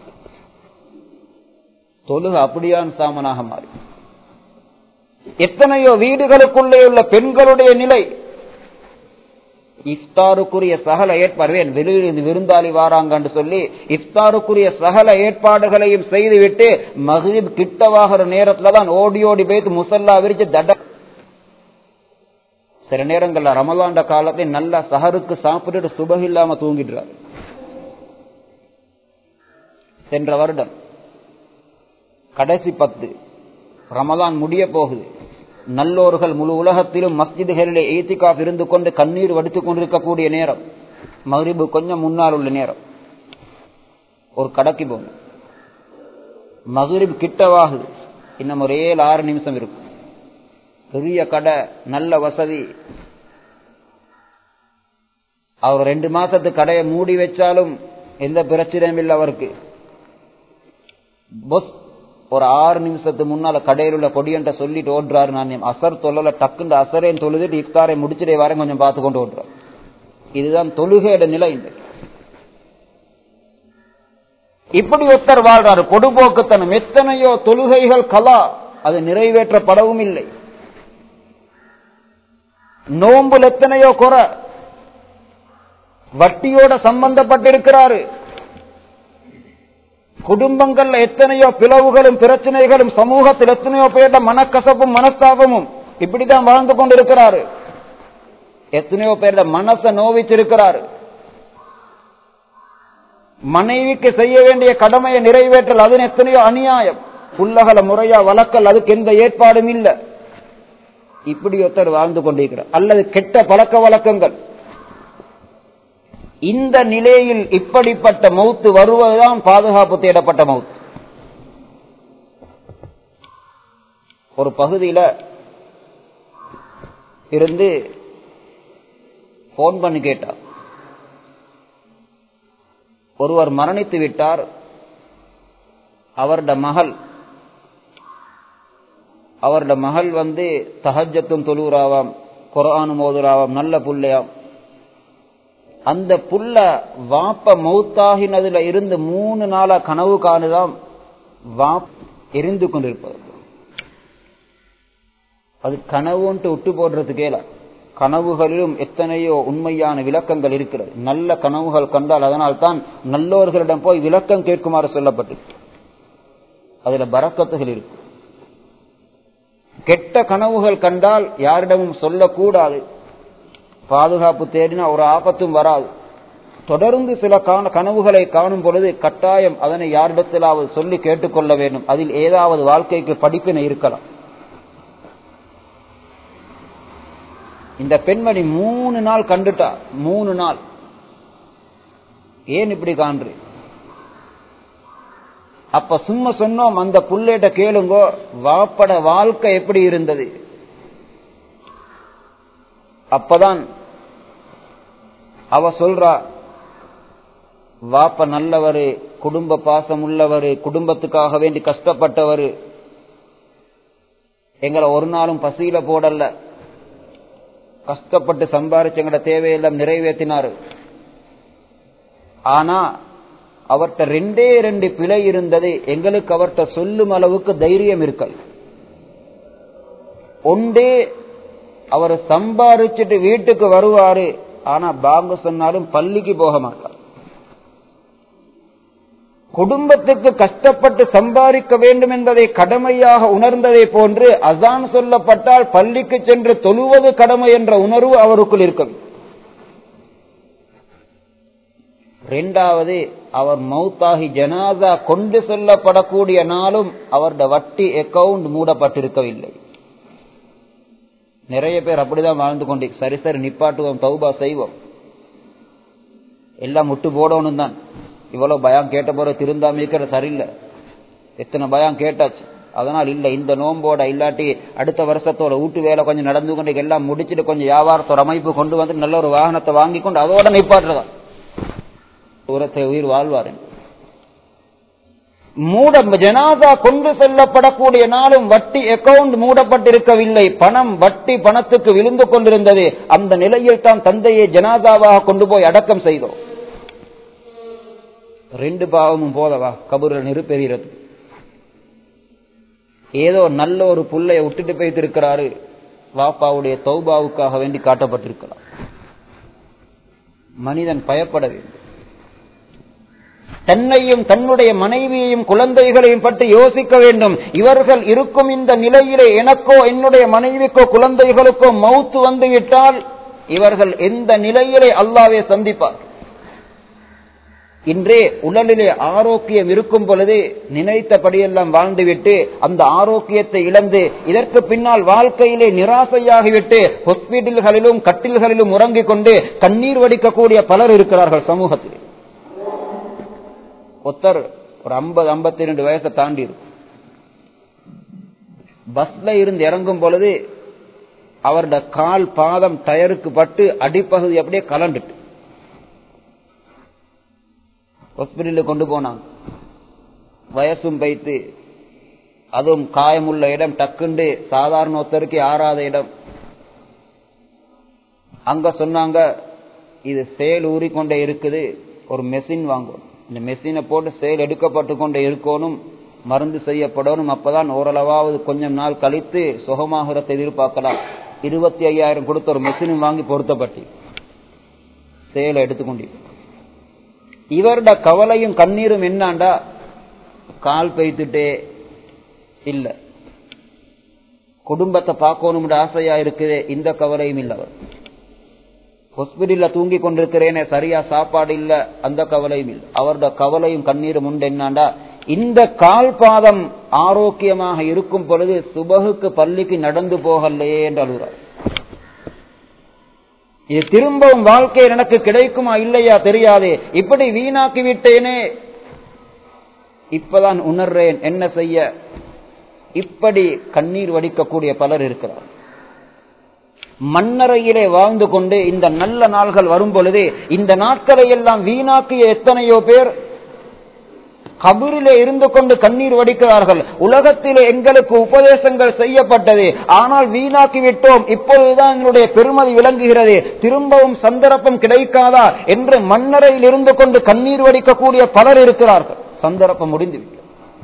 தொழுக அப்படியான் சாமனாக மாறி எத்தனையோ வீடுகளுக்குள்ளே உள்ள பெண்களுடைய நிலை இஃப்தாருக்குரிய சகல ஏற்பாடு வெளியிலிருந்து விருந்தாளி வாராங்கன்னு சொல்லி இஃப்தாருக்குரிய சகல ஏற்பாடுகளையும் செய்துவிட்டு மகிழ் கிட்டவாகிற நேரத்துல தான் ஓடி ஓடி போய்த்து முசல்லா விரிச்சு தட சில நேரங்கள்ல ரமலாண்ட காலத்தை நல்லா சஹருக்கு சாப்பிட்டுட்டு சுபம் இல்லாம தூங்கிடுறாரு சென்ற வருடம் கடைசி பத்து ரமலான் முடிய போகுது நல்லோர்கள் முழு உலகத்திலும் மஸ்ஜிதுகளிலே ஏத்திகாப் இருந்து கொண்டு கண்ணீர் வடித்துக் கொண்டிருக்கக்கூடிய நேரம் மகரிபு கொஞ்சம் முன்னால் உள்ள நேரம் ஒரு கடைக்கு போனோம் மகிரிப் கிட்டவாகுது இன்னும் ஒரு ஏழு ஆறு நிமிஷம் இருக்கும் பெரிய கடை நல்ல வசதி அவர் ரெண்டு மாசத்து கடையை மூடி வச்சாலும் எந்த பிரச்சனையும் இல்லை அவருக்கு பொஸ் ஒரு ஆறு நிமிஷத்துக்கு முன்னால கடையில் உள்ள கொடியன்ட்ட சொல்லிட்டு ஓடுறாரு நான் அசர் தொல்லல டக்குண்டு அசரேன்னு தொழுதுட்டு இஃப்தாரை முடிச்சுட்டே வரேன் கொஞ்சம் பார்த்து கொண்டு ஓடுறார் இதுதான் தொழுகையோட நிலை இந்த இப்படி ஒருத்தர் வாழ்றாரு பொடுபோக்குத்தனம் எத்தனையோ தொழுகைகள் கலா அது நிறைவேற்றப்படவும் இல்லை நோம்புல எத்தனையோ குறை வட்டியோட சம்பந்தப்பட்டிருக்கிறாரு குடும்பங்கள்ல எத்தனையோ பிளவுகளும் பிரச்சனைகளும் சமூகத்தில் எத்தனையோ பேர்ட மனக்கசப்பும் மனஸ்தாபமும் இப்படிதான் வாழ்ந்து கொண்டிருக்கிறாரு எத்தனையோ பேர்ட மனச நோவிச்சிருக்கிறாரு மனைவிக்கு செய்ய வேண்டிய கடமையை நிறைவேற்றல் அது எத்தனையோ அநியாயம் புல்லகல முறையா வழக்கல் அதுக்கு எந்த ஏற்பாடும் இல்லை இப்படி ஒருத்தர் வாழ்ந்து கொண்டிருக்கிறார் அல்லது கெட்ட பழக்க வழக்கங்கள் இந்த நிலையில் இப்படிப்பட்ட மௌத்து வருவதுதான் பாதுகாப்பு தேடப்பட்ட மௌத்து ஒரு பகுதியில இருந்து போன் பண்ணி கேட்டார் ஒருவர் மரணித்து விட்டார் அவருடைய மகள் அவருடைய மகள் வந்து தஹஜத்தும் தொழுறாவாம் குரானு மோதுராவாம் நல்ல புள்ளையாம் அந்த புள்ள வாப்ப மௌத்தாகினதுல இருந்து மூணு நாளா கனவு காணுதான் வாப் எரிந்து கொண்டிருப்பது அது கனவுன்ட்டு விட்டு போடுறதுக்கேல கனவுகளிலும் எத்தனையோ உண்மையான விளக்கங்கள் இருக்கிறது நல்ல கனவுகள் கண்டால் அதனால் தான் நல்லோர்களிடம் போய் விளக்கம் கேட்குமாறு சொல்லப்பட்டு அதுல பறக்கத்துகள் இருக்கு கெட்ட கனவுகள் கண்டால் யாரிடமும் சொல்லக்கூடாது பாதுகாப்பு தேடினா ஒரு ஆபத்தும் வராது தொடர்ந்து சில கனவுகளை காணும் பொழுது கட்டாயம் அதனை யாரிடத்திலாவது சொல்லி கேட்டுக்கொள்ள வேண்டும் அதில் ஏதாவது வாழ்க்கைக்கு படிப்பினை இருக்கலாம் இந்த பெண்மணி மூணு நாள் கண்டுட்டா மூணு நாள் ஏன் இப்படி காண்று அப்ப சும்மா சொன்னோம் அந்த புள்ளேட்ட கேளுங்கோ வாப்பட வாழ்க்கை எப்படி இருந்தது அப்பதான் அவ சொல்றா வாப்ப நல்லவரு குடும்ப பாசம் உள்ளவரு குடும்பத்துக்காக வேண்டி கஷ்டப்பட்டவரு எங்களை ஒரு நாளும் பசியில போடல கஷ்டப்பட்டு சம்பாரிச்சு எங்கட தேவையெல்லாம் நிறைவேற்றினாரு ஆனா அவர்கிட்ட ரெண்டே ரெண்டு பிழை இருந்தது எங்களுக்கு அவர்கிட்ட சொல்லும் அளவுக்கு தைரியம் இருக்கல் ஒன்றே அவர் சம்பாரிச்சுட்டு வீட்டுக்கு வருவாரு ஆனா பாங்க சொன்னாலும் பள்ளிக்கு போக மாட்டார் குடும்பத்துக்கு கஷ்டப்பட்டு சம்பாதிக்க வேண்டும் என்பதை கடமையாக உணர்ந்ததை போன்று அசான் சொல்லப்பட்டால் பள்ளிக்கு சென்று தொழுவது கடமை என்ற உணர்வு அவருக்குள் இருக்கும் இரண்டாவது அவர் மௌத்தாகி ஜனாதா கொண்டு செல்லப்படக்கூடிய நாளும் அவருடைய வட்டி அக்கவுண்ட் மூடப்பட்டிருக்கவில்லை நிறைய பேர் அப்படிதான் வாழ்ந்து கொண்டு சரி சரி நிப்பாட்டுவோம் தௌபா செய்வோம் எல்லாம் முட்டு போடணும் தான் இவ்வளவு பயம் கேட்ட பிறகு திருந்தாம இருக்கிற சரியில்லை எத்தனை பயம் கேட்டாச்சு அதனால் இல்ல இந்த நோம்போட இல்லாட்டி அடுத்த வருஷத்தோட வீட்டு வேலை கொஞ்சம் நடந்து கொண்டு எல்லாம் முடிச்சுட்டு கொஞ்சம் வியாபாரத்தோட அமைப்பு கொண்டு வந்து நல்ல ஒரு வாகனத்தை வாங்கி கொண்டு அதோட நிப்பாட்டுறதா உரத்தை உயிர் வாழ்வார் மூட ஜனாதா கொண்டு செல்லப்படக்கூடிய நாளும் வட்டி அக்கவுண்ட் மூடப்பட்டிருக்கவில்லை பணம் வட்டி பணத்துக்கு விழுந்து கொண்டிருந்தது அந்த நிலையில் தான் தந்தையை ஜனாதாவாக கொண்டு போய் அடக்கம் செய்தோம் ரெண்டு பாவமும் போதவா கபூரில் நெருப்பெறுகிறது ஏதோ நல்ல ஒரு புள்ளைய விட்டுட்டு போய்த்திருக்கிறாரு வாப்பாவுடைய தௌபாவுக்காக வேண்டி காட்டப்பட்டிருக்கலாம் மனிதன் பயப்பட வேண்டும் தன்னையும் தன்னுடைய மனைவியையும் குழந்தைகளையும் பற்றி யோசிக்க வேண்டும் இவர்கள் இருக்கும் இந்த நிலையிலே எனக்கோ என்னுடைய மனைவிக்கோ குழந்தைகளுக்கோ மவுத்து வந்து விட்டால் இவர்கள் எந்த நிலையிலே அல்லாவே சந்திப்பார் இன்றே உடலிலே ஆரோக்கியம் இருக்கும் பொழுது நினைத்தபடியெல்லாம் வாழ்ந்துவிட்டு அந்த ஆரோக்கியத்தை இழந்து இதற்கு பின்னால் வாழ்க்கையிலே நிராசையாகிவிட்டு ஹாஸ்பிட்டல்களிலும் கட்டில்களிலும் உறங்கிக் கொண்டு கண்ணீர் வடிக்கக்கூடிய பலர் இருக்கிறார்கள் சமூகத்தில் ஒத்தர் ஒரு ஐம்பது ஐம்பத்தி ரெண்டு வயசை தாண்டி இருக்கும் பஸ்ல இருந்து இறங்கும் பொழுது அவரோட கால் பாதம் டயருக்கு பட்டு அடிப்பகுதி அப்படியே கலண்டுட்டு ஹாஸ்பிட்டலுக்கு கொண்டு போனாங்க வயசும் வைத்து அதுவும் காயமுள்ள இடம் டக்குண்டு சாதாரண ஒருத்தருக்கு ஆறாத இடம் அங்க சொன்னாங்க இது செயல் ஊறிக்கொண்டே இருக்குது ஒரு மெஷின் வாங்கும் இந்த மெஷினை போட்டு செயல் எடுக்கப்பட்டு கொண்டே இருக்கணும் மருந்து செய்யப்படணும் அப்பதான் ஓரளவாவது கொஞ்சம் நாள் கழித்து சுகமாகிறத எதிர்பார்க்கலாம் இருபத்தி ஐயாயிரம் கொடுத்த ஒரு மெஷினும் வாங்கி பொருத்தப்பட்டு செயலை எடுத்துக்கொண்டு இவருட கவலையும் கண்ணீரும் என்னாண்டா கால் பெய்த்துட்டே இல்ல குடும்பத்தை பார்க்கணும் ஆசையா இருக்குதே இந்த கவலையும் இல்ல அவர் ஹாஸ்பிட்டல்ல தூங்கி கொண்டிருக்கிறேனே சரியா சாப்பாடு இல்ல அந்த கவலையும் இல்ல அவரோட கவலையும் கண்ணீரும் உண்டு என்னாண்டா இந்த கால் பாதம் ஆரோக்கியமாக இருக்கும் பொழுது சுபகுக்கு பள்ளிக்கு நடந்து போகலையே என்று அழுகிறார் இது திரும்பவும் வாழ்க்கையில் எனக்கு கிடைக்குமா இல்லையா தெரியாதே இப்படி வீணாக்கி விட்டேனே இப்பதான் உணர்றேன் என்ன செய்ய இப்படி கண்ணீர் வடிக்கக்கூடிய பலர் இருக்கிறார் மண்ணறையிலே வாழ்ந்து கொண்டு இந்த நல்ல நாள்கள் வரும் பொழுது இந்த நாட்களை எல்லாம் வீணாக்கிய எத்தனையோ பேர் கபூரிலே இருந்து கொண்டு கண்ணீர் வடிக்கிறார்கள் உலகத்திலே எங்களுக்கு உபதேசங்கள் செய்யப்பட்டது ஆனால் வீணாக்கி விட்டோம் இப்பொழுதுதான் எங்களுடைய பெருமதி விளங்குகிறது திரும்பவும் சந்தர்ப்பம் கிடைக்காதா என்று மண்ணறையில் இருந்து கொண்டு கண்ணீர் வடிக்கக்கூடிய பலர் இருக்கிறார்கள் சந்தர்ப்பம் முடிந்துவிட்டது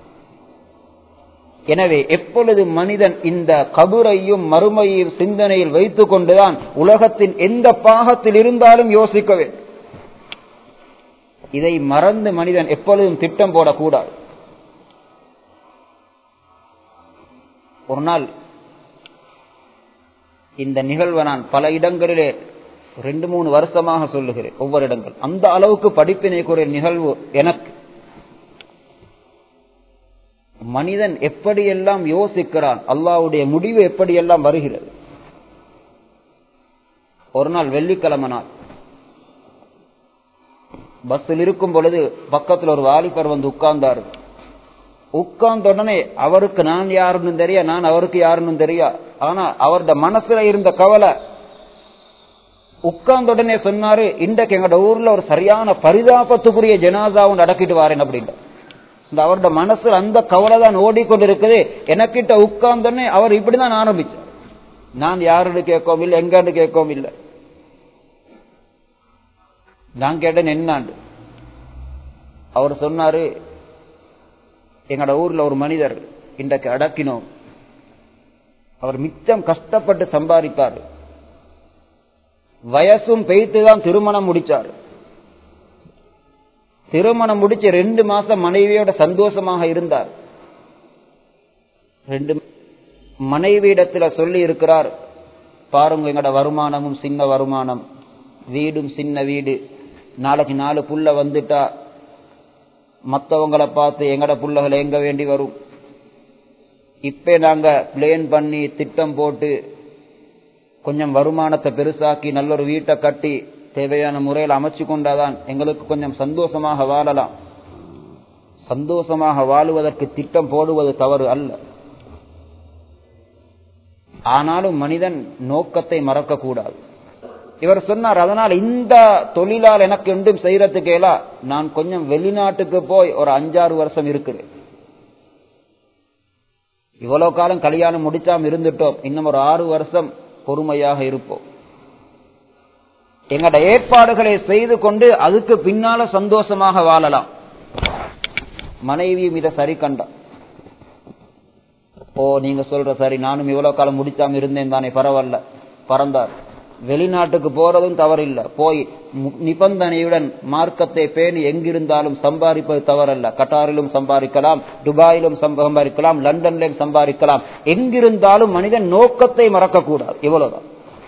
எனவே எப்பொழுது மனிதன் இந்த கபுரையும் மறுமையும் சிந்தனையில் வைத்துக் கொண்டுதான் உலகத்தின் எந்த பாகத்தில் இருந்தாலும் யோசிக்க வேண்டும் இதை மறந்து மனிதன் எப்பொழுதும் திட்டம் போடக்கூடாது ஒரு நாள் இந்த நிகழ்வை நான் பல இடங்களிலே ரெண்டு மூணு வருஷமாக சொல்லுகிறேன் ஒவ்வொரு இடங்கள் அந்த அளவுக்கு படிப்பினைக்குரிய நிகழ்வு எனக்கு மனிதன் எப்படியெல்லாம் யோசிக்கிறான் அல்லாவுடைய முடிவு எப்படியெல்லாம் வருகிறது ஒரு நாள் வெள்ளிக்கிழமை நாள் பஸ்ஸில் இருக்கும் பொழுது பக்கத்தில் ஒரு வாலிபர் வந்து உட்கார்ந்தாரு உட்கார்ந்த உடனே அவருக்கு நான் யாருன்னு தெரியா நான் அவருக்கு யாருன்னு தெரியா ஆனா அவரோட மனசுல இருந்த கவலை உட்கார்ந்த உடனே சொன்னாரு இன்றைக்கு எங்கட ஊர்ல ஒரு சரியான பரிதாபத்துக்குரிய ஜனாதா ஒன்று அடக்கிட்டு வாரேன் அப்படின்ட்டு இந்த அவரோட மனசுல அந்த கவலை தான் ஓடிக்கொண்டிருக்குது எனக்கிட்ட உட்கார்ந்தோடனே அவர் இப்படிதான் ஆரம்பிச்சார் நான் யாருன்னு கேட்கவும் இல்லை எங்கன்னு கேட்கவும் இல்லை நான் கேட்டேன் என்னாண்டு அவர் சொன்னாரு எங்கட ஊர்ல ஒரு மனிதர் இன்றைக்கு அடக்கினோம் அவர் மிச்சம் கஷ்டப்பட்டு சம்பாதிப்பார் வயசும் பெய்த்துதான் திருமணம் முடிச்சார் திருமணம் முடிச்சு ரெண்டு மாசம் மனைவியோட சந்தோஷமாக இருந்தார் ரெண்டு மனைவியிடத்துல சொல்லி இருக்கிறார் பாருங்க எங்கட வருமானமும் சின்ன வருமானம் வீடும் சின்ன வீடு நாளைக்கு நாலு புள்ள வந்துட்டா மற்றவங்களை பார்த்து எங்கட புள்ளகளை எங்க வேண்டி வரும் இப்ப நாங்க பிளேன் பண்ணி திட்டம் போட்டு கொஞ்சம் வருமானத்தை பெருசாக்கி நல்ல ஒரு வீட்டை கட்டி தேவையான முறையில் அமைச்சு கொண்டாதான் எங்களுக்கு கொஞ்சம் சந்தோஷமாக வாழலாம் சந்தோஷமாக வாழுவதற்கு திட்டம் போடுவது தவறு அல்ல ஆனாலும் மனிதன் நோக்கத்தை மறக்க கூடாது இவர் சொன்னார் அதனால் இந்த தொழிலால் எனக்கு ஒன்றும் செய்யறதுக்கு ஏலா நான் கொஞ்சம் வெளிநாட்டுக்கு போய் ஒரு அஞ்சாறு வருஷம் இருக்கிறேன் இவ்வளவு காலம் கல்யாணம் முடிச்சாம இருந்துட்டோம் இன்னும் ஒரு ஆறு வருஷம் பொறுமையாக இருப்போம் எங்கட ஏற்பாடுகளை செய்து கொண்டு அதுக்கு பின்னால சந்தோஷமாக வாழலாம் மனைவியும் இதை சரி கண்டா ஓ நீங்க சொல்ற சரி நானும் இவ்வளவு காலம் முடிச்சாம இருந்தேன் தானே பரவாயில்ல பறந்தார் வெளிநாட்டுக்கு போறதும் தவறில்லை போய் நிபந்தனையுடன் மார்க்கத்தை பேணி எங்கிருந்தாலும் சம்பாதிப்பது தவறல்ல கட்டாரிலும் சம்பாதிக்கலாம் துபாயிலும் சம்பாதிக்கலாம் லண்டன்லையும் சம்பாதிக்கலாம் எங்கிருந்தாலும் மனிதன் நோக்கத்தை மறக்கக்கூடாது இவ்வளவுதான்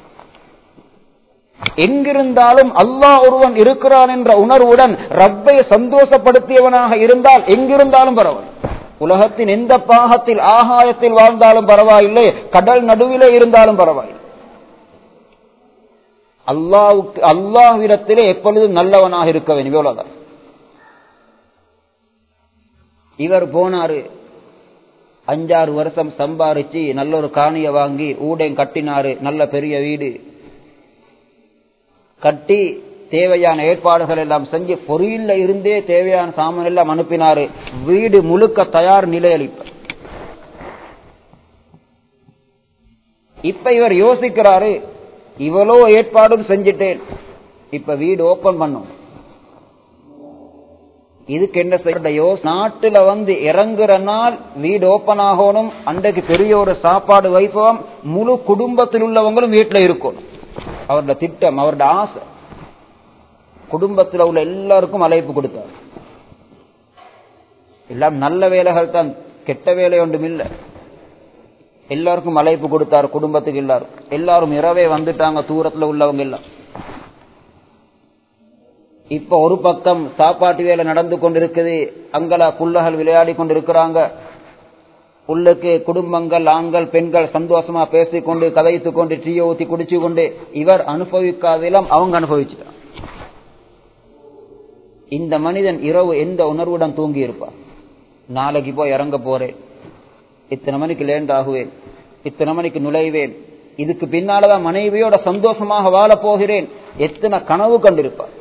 எங்கிருந்தாலும் அல்லாஹ் ஒருவன் இருக்கிறான் என்ற உணர்வுடன் ரப்பை சந்தோஷப்படுத்தியவனாக இருந்தால் எங்கிருந்தாலும் பரவாயில்லை உலகத்தின் எந்த பாகத்தில் ஆகாயத்தில் வாழ்ந்தாலும் பரவாயில்லை கடல் நடுவிலே இருந்தாலும் பரவாயில்லை அல்லாவுக்கு அல்லாஹ்விடத்திலே எப்பொழுதும் நல்லவனாக இருக்க வேண்டும் இவ்வளவுதான் இவர் போனாரு அஞ்சாறு வருஷம் சம்பாரிச்சு நல்ல ஒரு காணிய வாங்கி ஊடையும் கட்டினாரு நல்ல பெரிய வீடு கட்டி தேவையான ஏற்பாடுகள் எல்லாம் செஞ்சு பொறியில இருந்தே தேவையான சாமான் எல்லாம் அனுப்பினாரு வீடு முழுக்க தயார் நிலையளிப்ப இப்ப இவர் யோசிக்கிறாரு இவ்வளோ ஏற்பாடும் செஞ்சிட்டேன் இப்ப வீடு ஓபன் பண்ணும் இதுக்கு என்ன செய்ய நாட்டுல வந்து இறங்குற நாள் வீடு ஓபன் ஆகணும் அன்றைக்கு பெரிய ஒரு சாப்பாடு வைப்போம் முழு குடும்பத்தில் உள்ளவங்களும் வீட்டுல இருக்கணும் அவருடைய திட்டம் அவருடைய ஆசை குடும்பத்தில் உள்ள எல்லாருக்கும் அழைப்பு கொடுத்தார் எல்லாம் நல்ல வேலைகள் தான் கெட்ட வேலை ஒன்றும் இல்லை எல்லாருக்கும் அழைப்பு கொடுத்தார் குடும்பத்துக்கு எல்லாரும் எல்லாரும் இரவே வந்துட்டாங்க தூரத்துல உள்ளவங்க எல்லாம் இப்ப ஒரு பக்கம் சாப்பாட்டு வேலை நடந்து கொண்டிருக்குது அங்கல புள்ளகள் விளையாடி கொண்டிருக்கிறாங்க உள்ளுக்கு குடும்பங்கள் ஆண்கள் பெண்கள் சந்தோஷமா பேசிக்கொண்டு கதைத்து கொண்டு டீயை ஊத்தி குடிச்சு கொண்டு இவர் அனுபவிக்காதெல்லாம் அவங்க அனுபவிச்சுட்டான் இந்த மனிதன் இரவு எந்த உணர்வுடன் தூங்கி இருப்பார் நாளைக்கு போய் இறங்க போறேன் இத்தனை மணிக்கு லேண்ட் ஆகுவேன் இத்தனை மணிக்கு நுழைவேன் இதுக்கு பின்னாலதான் மனைவியோட சந்தோஷமாக வாழ போகிறேன் எத்தனை கனவு கண்டிருப்பார்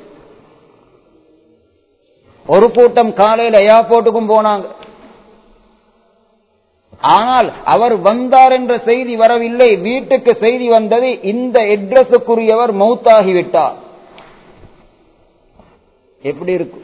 ஒரு கூட்டம் காலையில ஏர்போர்ட்டுக்கும் போனாங்க ஆனால் அவர் வந்தார் என்ற செய்தி வரவில்லை வீட்டுக்கு செய்தி வந்தது இந்த எட்ரஸுக்குரியவர் மௌத்தாகிவிட்டார் எப்படி இருக்கும்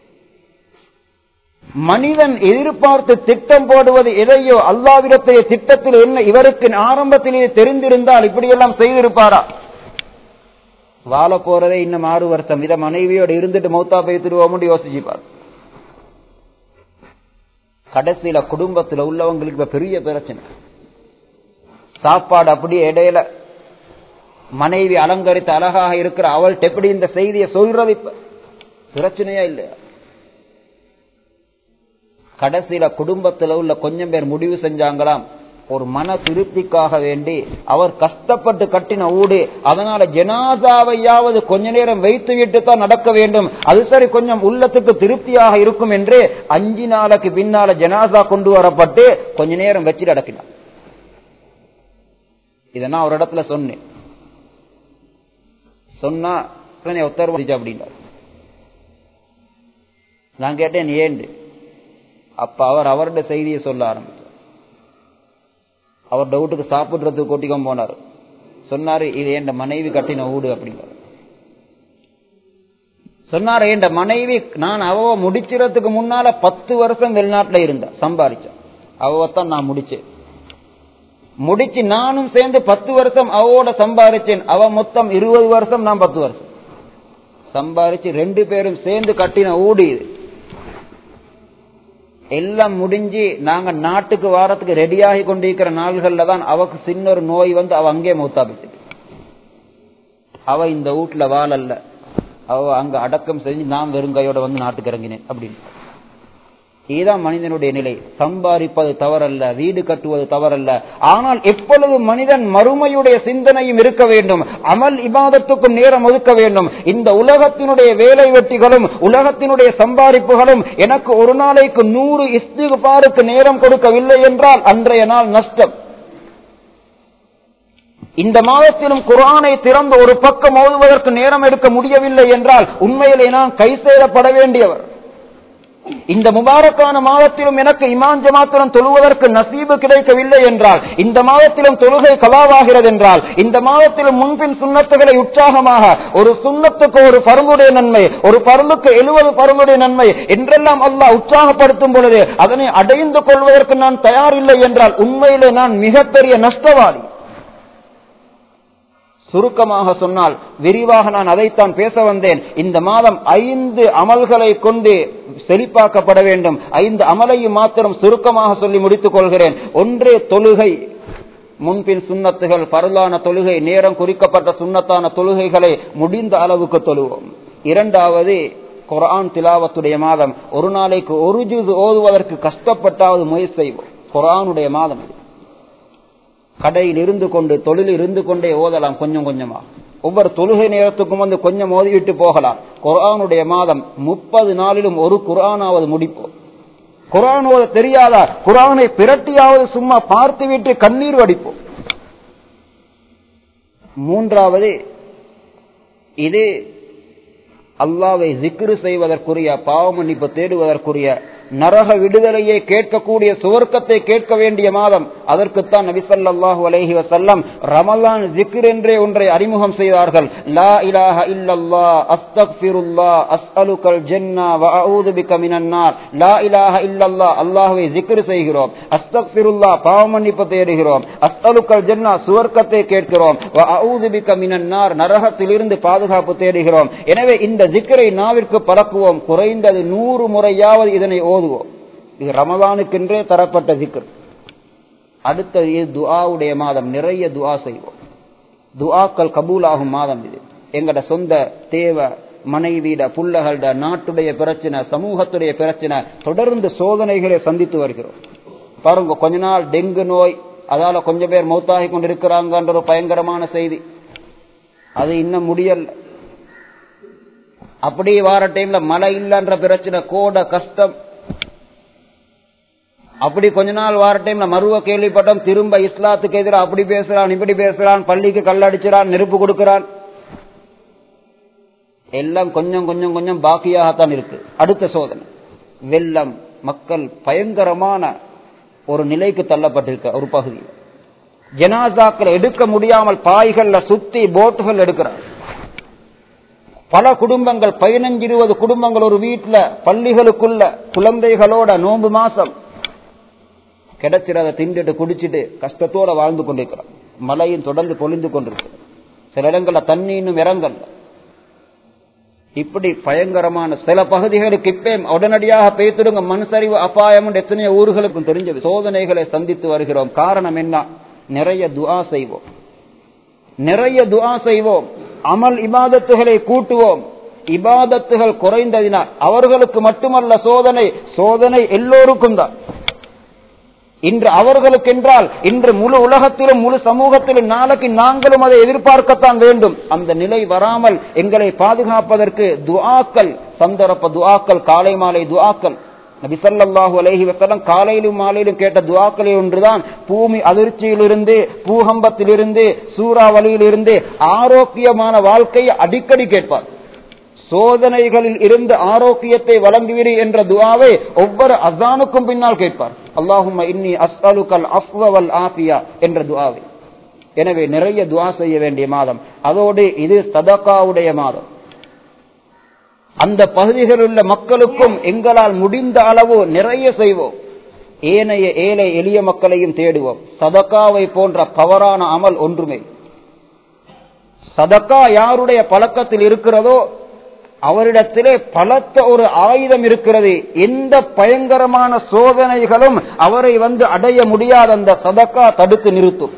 மனிதன் எதிர்பார்த்து திட்டம் போடுவது எதையோ அல்லாவிடத்தைய திட்டத்தில் என்ன இவருக்கு ஆரம்பத்திலேயே தெரிந்திருந்தால் இப்படியெல்லாம் செய்திருப்பாரா வாழ போறதே இன்னும் ஆறு வருஷம் இத மனைவியோட இருந்துட்டு மௌத்தா பேத்துருவோம் யோசிச்சுப்பார் கடைசியில குடும்பத்துல உள்ளவங்களுக்கு இப்ப பெரிய பிரச்சனை சாப்பாடு அப்படியே இடையில மனைவி அலங்கரித்து அழகாக இருக்கிற அவள்கிட்ட எப்படி இந்த செய்தியை சொல்றது இப்ப பிரச்சனையா இல்லையா கடைசியில குடும்பத்துல உள்ள கொஞ்சம் பேர் முடிவு செஞ்சாங்களாம் ஒரு மன திருப்திக்காக வேண்டி அவர் கஷ்டப்பட்டு கட்டின ஊடு அதனால ஜனாதாவையாவது கொஞ்ச நேரம் வைத்து விட்டு தான் நடக்க வேண்டும் அது சரி கொஞ்சம் உள்ளத்துக்கு திருப்தியாக இருக்கும் என்று அஞ்சு நாளைக்கு பின்னால ஜனாதா கொண்டு வரப்பட்டு கொஞ்ச நேரம் வச்சு நடக்கினார் இதை நான் ஒரு இடத்துல சொன்னேன் சொன்னா உத்தரவு அப்படின்னார் நான் கேட்டேன் ஏண்டு அப்ப அவர் அவருடைய செய்தியை சொல்ல ஆரம்பிச்சார் அவர் டவுட்டுக்கு சாப்பிடுறதுக்கு கூட்டிக்கும் போனார் சொன்னாரு இது என் மனைவி கட்டின ஊடு அப்படிங்கிறார் சொன்னாரு என் மனைவி நான் அவ முடிச்சிடறதுக்கு முன்னால பத்து வருஷம் வெளிநாட்டுல இருந்தேன் சம்பாதிச்சேன் அவத்தான் நான் முடிச்சேன் முடிச்சு நானும் சேர்ந்து பத்து வருஷம் அவோட சம்பாதிச்சேன் அவ மொத்தம் இருபது வருஷம் நான் பத்து வருஷம் சம்பாதிச்சு ரெண்டு பேரும் சேர்ந்து கட்டின ஊடு இது எல்லாம் முடிஞ்சு நாங்க நாட்டுக்கு வாரத்துக்கு ரெடியாகி கொண்டிருக்கிற நாள்கள்ல தான் அவக்கு சின்ன ஒரு நோய் வந்து அவ அங்கே மூத்தாபிச்சு அவ இந்த வீட்டுல வாழல்ல அவ அங்க அடக்கம் செஞ்சு நான் வெறுங்கையோட வந்து நாட்டுக்கு இறங்கினேன் அப்படின்னு இதுதான் மனிதனுடைய நிலை சம்பாதிப்பது தவறல்ல வீடு கட்டுவது தவறல்ல ஆனால் எப்பொழுது மனிதன் மறுமையுடைய சிந்தனையும் இருக்க வேண்டும் அமல் இபாதத்துக்கும் நேரம் ஒதுக்க வேண்டும் இந்த உலகத்தினுடைய வேலை வெட்டிகளும் உலகத்தினுடைய சம்பாதிப்புகளும் எனக்கு ஒரு நாளைக்கு நூறு இஸ்திகுபாருக்கு நேரம் கொடுக்கவில்லை என்றால் அன்றைய நாள் நஷ்டம் இந்த மாதத்திலும் குரானை திறந்து ஒரு பக்கம் ஓதுவதற்கு நேரம் எடுக்க முடியவில்லை என்றால் உண்மையிலே நான் கை சேதப்பட வேண்டியவர் இந்த முபாரக்கான மாதத்திலும் எனக்கு இமான் ஜமாத்துடன் தொழுவதற்கு நசீபு கிடைக்கவில்லை என்றால் இந்த மாதத்திலும் தொழுகை கலாவாகிறது என்றால் இந்த மாதத்திலும் முன்பின் சுண்ணத்துகளை உற்சாகமாக ஒரு சுண்ணத்துக்கு ஒரு பருங்குடைய நன்மை ஒரு பருளுக்கு எழுபது பருங்குடைய நன்மை என்றெல்லாம் அல்லாஹ் உற்சாகப்படுத்தும் பொழுது அதனை அடைந்து கொள்வதற்கு நான் தயாரில்லை என்றால் உண்மையிலே நான் மிகப்பெரிய நஷ்டவாதி சுருக்கமாக சொன்னால் விரிவாக நான் அதைத்தான் பேச வந்தேன் இந்த மாதம் ஐந்து அமல்களை கொண்டு செழிப்பாக்கப்பட வேண்டும் ஐந்து அமலையும் மாத்திரம் சுருக்கமாக சொல்லி முடித்துக் கொள்கிறேன் ஒன்றே தொழுகை முன்பின் சுண்ணத்துகள் பரலான தொழுகை நேரம் குறிக்கப்பட்ட சுண்ணத்தான தொழுகைகளை முடிந்த அளவுக்கு தொழுவோம் இரண்டாவது குரான் திலாவத்துடைய மாதம் ஒரு நாளைக்கு ஒரு ஜூஸ் ஓதுவதற்கு கஷ்டப்பட்டாவது முயற்சி செய்வோம் குரானுடைய மாதம் இது கடையில் இருந்து கொண்டு தொழில் இருந்து கொண்டே ஓதலாம் கொஞ்சம் கொஞ்சமா ஒவ்வொரு தொழுகை நேரத்துக்கும் வந்து கொஞ்சம் ஓதிவிட்டு போகலாம் குரானுடைய மாதம் முப்பது நாளிலும் ஒரு குரானாவது முடிப்போம் குரான் ஓத தெரியாதா குரானை பிரட்டியாவது சும்மா பார்த்துவிட்டு கண்ணீர் வடிப்போம் மூன்றாவது இது அல்லாவை ஜிக்ரு செய்வதற்குரிய பாவ மன்னிப்பு தேடுவதற்குரிய நரக விடுதலையை கேட்கக்கூடிய சுவர்க்கத்தை கேட்க வேண்டிய மாதம் அதற்குத்தான் நபிசல்லாஹு அலைஹி வசல்லம் ரமலான் ஜிக்ர் என்றே ஒன்றை அறிமுகம் செய்தார்கள் லா இலாஹ இல்லல்லா அஸ்தக்ஃபிருல்லா அஸ்அலுகல் ஜன்னா வ அஊது பிக மினன்னார் லா இலாஹ இல்லல்லா அல்லாஹ்வை ஜிக்ர் செய்கிறோம் அஸ்தக்ஃபிருல்லா பாவ மன்னிப்பு தேடுகிறோம் அஸ்அலுகல் ஜன்னா சுவர்க்கத்தை கேட்கிறோம் வ அஊது பிக மினன்னார் நரகத்திலிருந்து பாதுகாப்பு தேடுகிறோம் எனவே இந்த ஜிக்ரை நாவிற்கு பரப்புவோம் குறைந்தது நூறு முறையாவது இதனை ஓதுவோம் இது ரமதானுக்கென்றே தரப்பட்ட ஜிக்ர் அடுத்தது இது துஆவுடைய மாதம் நிறைய துஆ செய்வோம் துஆக்கள் கபூலாகும் மாதம் இது எங்கட சொந்த தேவை மனைவிட புள்ளகள நாட்டுடைய பிரச்சனை சமூகத்துடைய பிரச்சனை தொடர்ந்து சோதனைகளை சந்தித்து வருகிறோம் பாருங்க கொஞ்ச நாள் டெங்கு நோய் அதால கொஞ்சம் பேர் மௌத்தாகி கொண்டிருக்கிறாங்கன்ற ஒரு பயங்கரமான செய்தி அது இன்னும் முடியல அப்படி வார டைம்ல மழை இல்லன்ற பிரச்சனை கோட கஷ்டம் அப்படி கொஞ்ச நாள் வார டைம்ல மருவ கேள்விப்பட்டோம் திரும்ப இஸ்லாத்துக்கு எதிராக அப்படி பேசுறான் இப்படி பேசுறான் பள்ளிக்கு கல்லடிச்சுறான் நெருப்பு கொடுக்கிறான் எல்லாம் கொஞ்சம் கொஞ்சம் கொஞ்சம் பாக்கியாகத்தான் இருக்கு அடுத்த சோதனை வெள்ளம் மக்கள் பயங்கரமான ஒரு நிலைக்கு தள்ளப்பட்டிருக்க ஒரு பகுதி ஜனாசாக்களை எடுக்க முடியாமல் பாய்கள்ல சுத்தி போட்டுகள் எடுக்கிறார் பல குடும்பங்கள் பதினஞ்சு இருபது குடும்பங்கள் ஒரு வீட்டுல பள்ளிகளுக்குள்ள குழந்தைகளோட நோன்பு மாசம் கிடைச்சிடாத திண்டுட்டு குடிச்சிட்டு கஷ்டத்தோட வாழ்ந்து கொண்டிருக்கிறோம் மழையும் தொடர்ந்து பொழிந்து கொண்டிருக்கு சில இடங்கள்ல தண்ணி இன்னும் இறங்கல் இப்படி பயங்கரமான சில பகுதிகளுக்கு இப்பே உடனடியாக பேத்துடுங்க மண் சரிவு அபாயம் எத்தனையோ ஊர்களுக்கும் தெரிஞ்சது சோதனைகளை சந்தித்து வருகிறோம் காரணம் என்ன நிறைய துஆ செய்வோம் நிறைய துஆ செய்வோம் அமல் இபாதத்துகளை கூட்டுவோம் இபாதத்துகள் குறைந்ததினால் அவர்களுக்கு மட்டுமல்ல சோதனை சோதனை எல்லோருக்கும் தான் இன்று அவர்களுக்கு என்றால் இன்று முழு உலகத்திலும் முழு சமூகத்திலும் நாளைக்கு நாங்களும் அதை எதிர்பார்க்கத்தான் வேண்டும் அந்த நிலை வராமல் எங்களை பாதுகாப்பதற்கு துஆக்கள் சந்தர்ப்ப துஆக்கள் காலை மாலை துஆக்கள் நபி ஸல்லல்லாஹு அலைஹி வஸல்லம் காலையிலும் மாலையிலும் கேட்ட துஆக்களே ஒன்றுதான் பூமி அதிர்ச்சியிலிருந்து பூகம்பத்திலிருந்து சூறாவளியிலிருந்து ஆரோக்கியமான வாழ்க்கையை அடிக்கடி கேட்பார் சோதனைகளில் இருந்து ஆரோக்கியத்தை வழங்குவிடு என்ற துவாவை ஒவ்வொரு அசானுக்கும் பின்னால் கேட்பார் அல்லாஹும் இன்னி அஸ்அலுக்கல் அஃவல் ஆஃபியா என்ற துவாவை எனவே நிறைய துவா செய்ய வேண்டிய மாதம் அதோடு இது சதகாவுடைய மாதம் அந்த பகுதிகளில் உள்ள மக்களுக்கும் எங்களால் முடிந்த அளவு நிறைய செய்வோம் ஏனைய ஏழை எளிய மக்களையும் தேடுவோம் சதக்காவை போன்ற பவரான அமல் ஒன்றுமே சதக்கா யாருடைய பழக்கத்தில் இருக்கிறதோ அவரிடத்திலே பலத்த ஒரு ஆயுதம் இருக்கிறது எந்த பயங்கரமான சோதனைகளும் அவரை வந்து அடைய முடியாத அந்த சதக்கா தடுத்து நிறுத்தும்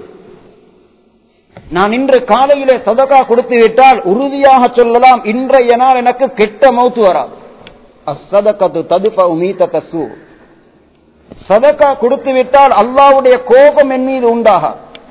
நான் இன்று காலையிலே சதகா கொடுத்து விட்டால் உறுதியாக சொல்லலாம் இன்றைய நாள் எனக்கு கெட்ட மௌத்து வராது அசதகத்து ததுப மீத்த சூ சதக்கா கொடுத்து விட்டால் அல்லாவுடைய கோபம் என் மீது உண்டாக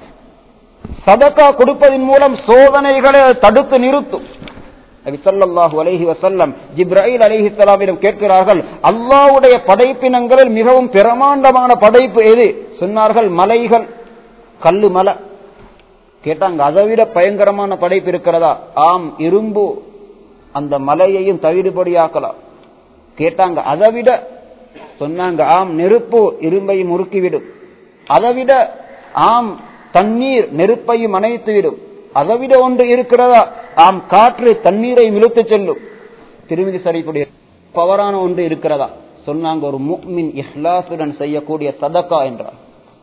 சதக்கா கொடுப்பதன் மூலம் சோதனைகளை தடுத்து நிறுத்தும் நபி ஸல்லல்லாஹு அலைஹி வஸல்லம் ஜிப்ராயில் அலைஹிஸ்ஸலாமிடம் கேட்கிறார்கள் அல்லாஹ்வுடைய படைப்பினங்களில் மிகவும் பிரமாண்டமான படைப்பு எது சொன்னார்கள் மலைகள் கல்லு மலை கேட்டாங்க அதை விட பயங்கரமான படைப்பு இருக்கிறதா ஆம் இரும்பு அந்த மலையையும் தவிடுபடியாக்கலாம் கேட்டாங்க அதை விட சொன்னாங்க ஆம் நெருப்பு இரும்பையும் முறுக்கிவிடும் அதை விட ஆம் தண்ணீர் நெருப்பையும் அணைத்துவிடும் அதை விட ஒன்று இருக்கிறதா ஆம் காற்று தண்ணீரை இழுத்து செல்லும் திருமதி சரிப்புடைய பவரான ஒன்று இருக்கிறதா சொன்னாங்க ஒரு முக்மின் இஹ்லாசுடன் செய்யக்கூடிய சதக்கா என்றார்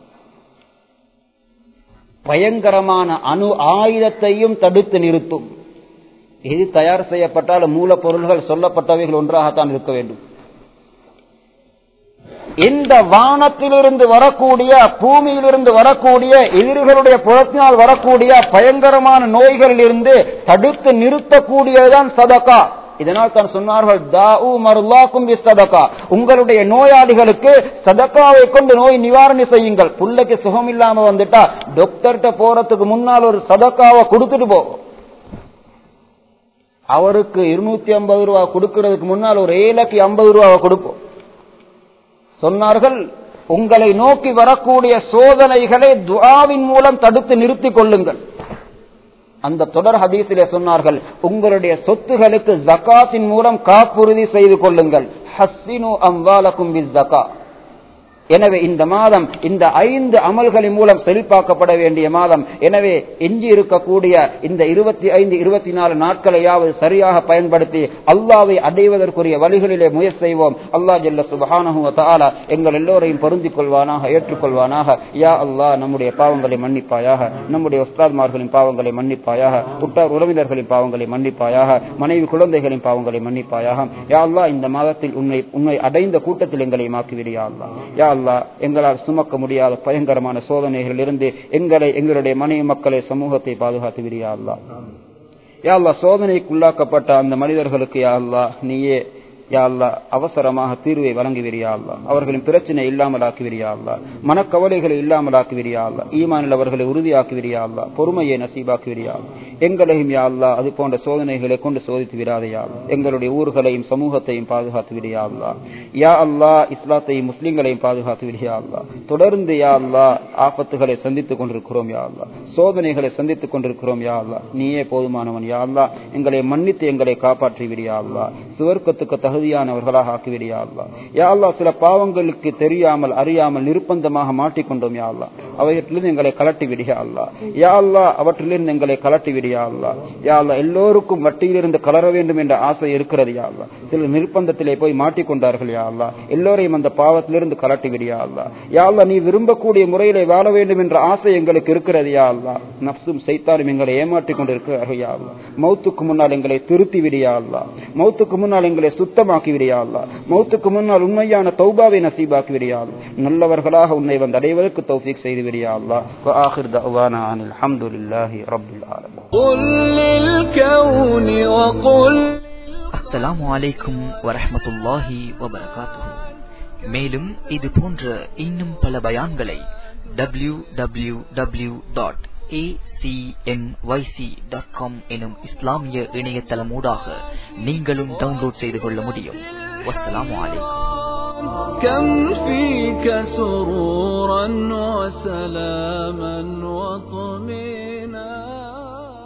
பயங்கரமான அணு ஆயுதத்தையும் தடுத்து நிறுத்தும் எது தயார் செய்யப்பட்டால் மூலப்பொருள்கள் சொல்லப்பட்டவைகள் ஒன்றாகத்தான் இருக்க வேண்டும் இந்த வானத்திலிருந்து வரக்கூடிய பூமியிலிருந்து வரக்கூடிய எதிரிகளுடைய புறத்தினால் வரக்கூடிய பயங்கரமான நோய்களில் இருந்து தடுத்து நிறுத்தக்கூடியதுதான் சதக்கா இதனால் தான் சொன்னார்கள் தாவு மருல்லாக்கும் சதக்கா உங்களுடைய நோயாளிகளுக்கு சதக்காவை கொண்டு நோய் நிவாரணி செய்யுங்கள் புள்ளைக்கு சுகம் இல்லாம வந்துட்டா டாக்டர்கிட்ட போறதுக்கு முன்னால் ஒரு சதக்காவை கொடுத்துட்டு போகும் அவருக்கு இருநூத்தி ஐம்பது ரூபா கொடுக்கறதுக்கு முன்னால் ஒரு ஏழைக்கு ஐம்பது ரூபாவை கொடுப்போம் சொன்னார்கள் உங்களை நோக்கி வரக்கூடிய சோதனைகளை துஆவின் மூலம் தடுத்து நிறுத்திக் கொள்ளுங்கள் அந்த தொடர் ஹதீஸிலே சொன்னார்கள் உங்களுடைய சொத்துகளுக்கு ஜகாத்தின் மூலம் காப்புறுதி செய்து கொள்ளுங்கள் ஹஸ்ஸினு அம்வாலக்கும் பிஸ் ஜகா எனவே இந்த மாதம் இந்த ஐந்து அமல்களின் மூலம் செழிப்பாக்கப்பட வேண்டிய மாதம் எனவே எஞ்சி இருக்கக்கூடிய இந்த இருபத்தி ஐந்து இருபத்தி நாலு நாட்களையாவது சரியாக பயன்படுத்தி அல்லாவை அடைவதற்குரிய வழிகளிலே முயற்சி செய்வோம் அல்லா ஜல்ல சுபஹானஹு தாலா எங்கள் எல்லோரையும் பொருந்திக் கொள்வானாக ஏற்றுக்கொள்வானாக யா அல்லாஹ் நம்முடைய பாவங்களை மன்னிப்பாயாக நம்முடைய உஸ்தாத்மார்களின் பாவங்களை மன்னிப்பாயாக உற்றார் உறவினர்களின் பாவங்களை மன்னிப்பாயாக மனைவி குழந்தைகளின் பாவங்களை மன்னிப்பாயாக யா அல்லாஹ் இந்த மாதத்தில் உன்னை உன்னை அடைந்த கூட்டத்தில் எங்களை மாக்கிவிடியா அல்லா யா அல்லா எங்களால் சுமக்க முடியாத பயங்கரமான சோதனைகளில் இருந்து எங்களை எங்களுடைய மனைவி மக்களை சமூகத்தை பாதுகாத்து விடியா அல்லா யா அல்லா சோதனைக்குள்ளாக்கப்பட்ட அந்த மனிதர்களுக்கு யா அல்லா நீயே யா அல்லா அவசரமாக தீர்வை வழங்குவிரியா அல்லா அவர்களின் பிரச்சனை இல்லாமல் ஆக்குவிரியா அல்லா மனக்கவலைகளை இல்லாமல் ஆக்குவிரியா அல்லா ஈமானில் அவர்களை உறுதியாக்குவிரியா அல்லா பொறுமையை நசீபாக்குவிரியா எங்களையும் யா அல்லா அது போன்ற சோதனைகளை கொண்டு சோதித்து விடாதையா எங்களுடைய ஊர்களையும் சமூகத்தையும் பாதுகாத்து விடியா அல்லா யா அல்லா இஸ்லாத்தையும் முஸ்லிம்களையும் பாதுகாத்து விடியா அல்லா தொடர்ந்து யா அல்லா ஆபத்துகளை சந்தித்துக் கொண்டிருக்கிறோம் யா அல்லா சோதனைகளை சந்தித்துக் கொண்டிருக்கிறோம் யா அல்லா நீயே போதுமானவன் யா அல்லா எங்களை மன்னித்து எங்களை காப்பாற்றி விடியா அல்லா சுவர்க்கத்துக்கு தகுதியானவர்களாக ஆக்கிவிடியா அல்லா யா அல்லா சில பாவங்களுக்கு தெரியாமல் அறியாமல் நிர்பந்தமாக மாட்டிக்கொண்டோம் யா அல்லா அவைகளிலிருந்து எங்களை கலட்டி விடியா அல்லா யா அல்லா அவற்றிலிருந்து எங்களை கலட்டி விடியா அல்லா யா அல்லா எல்லோருக்கும் வட்டியிலிருந்து கலர வேண்டும் என்ற ஆசை இருக்கிறது யா அல்லா சில நிர்பந்தத்திலே போய் மாட்டிக்கொண்டார்கள் யா அல்லா எல்லோரையும் அந்த பாவத்திலிருந்து கலட்டி விடியா அல்லா யா அல்லா நீ விரும்பக்கூடிய முறையிலே வாழ வேண்டும் என்ற ஆசை எங்களுக்கு இருக்கிறது யா அல்லா நப்சும் செய்தாலும் எங்களை ஏமாற்றிக் கொண்டிருக்கிறார்கள் யா அல்லா மௌத்துக்கு முன்னால் எங்களை திருத்தி விடியா அல்லா மௌத்துக்கு முன்னால் எங்களை சுத்தமாக்கி விடியா அல்லா மௌத்துக்கு முன்னால் உண்மையான தௌபாவை நசீபாக்கி விடியா நல்லவர்களாக உன்னை வந்து அடைவதற்கு தௌஃபீக் செய்து விடியா அல்லா وآخر دعوانا عن الحمد لله رب العالمين قل للكون وقل அஸ்ஸலாமு அலைக்கும் வரஹ்மத்துல்லாஹி வபரகாத்துஹு மேலும் இது போன்ற இன்னும் பல பயான்களை டபிள்யூ டபிள்யூ டபிள்யூ டாட் எனும் இஸ்லாமிய இணையதளமூடாக நீங்களும் டவுன்லோட் செய்து கொள்ள முடியும் வஸ்ஸலாமு அலைக்கும் كم فيك سرورا وسلاما وطمئنا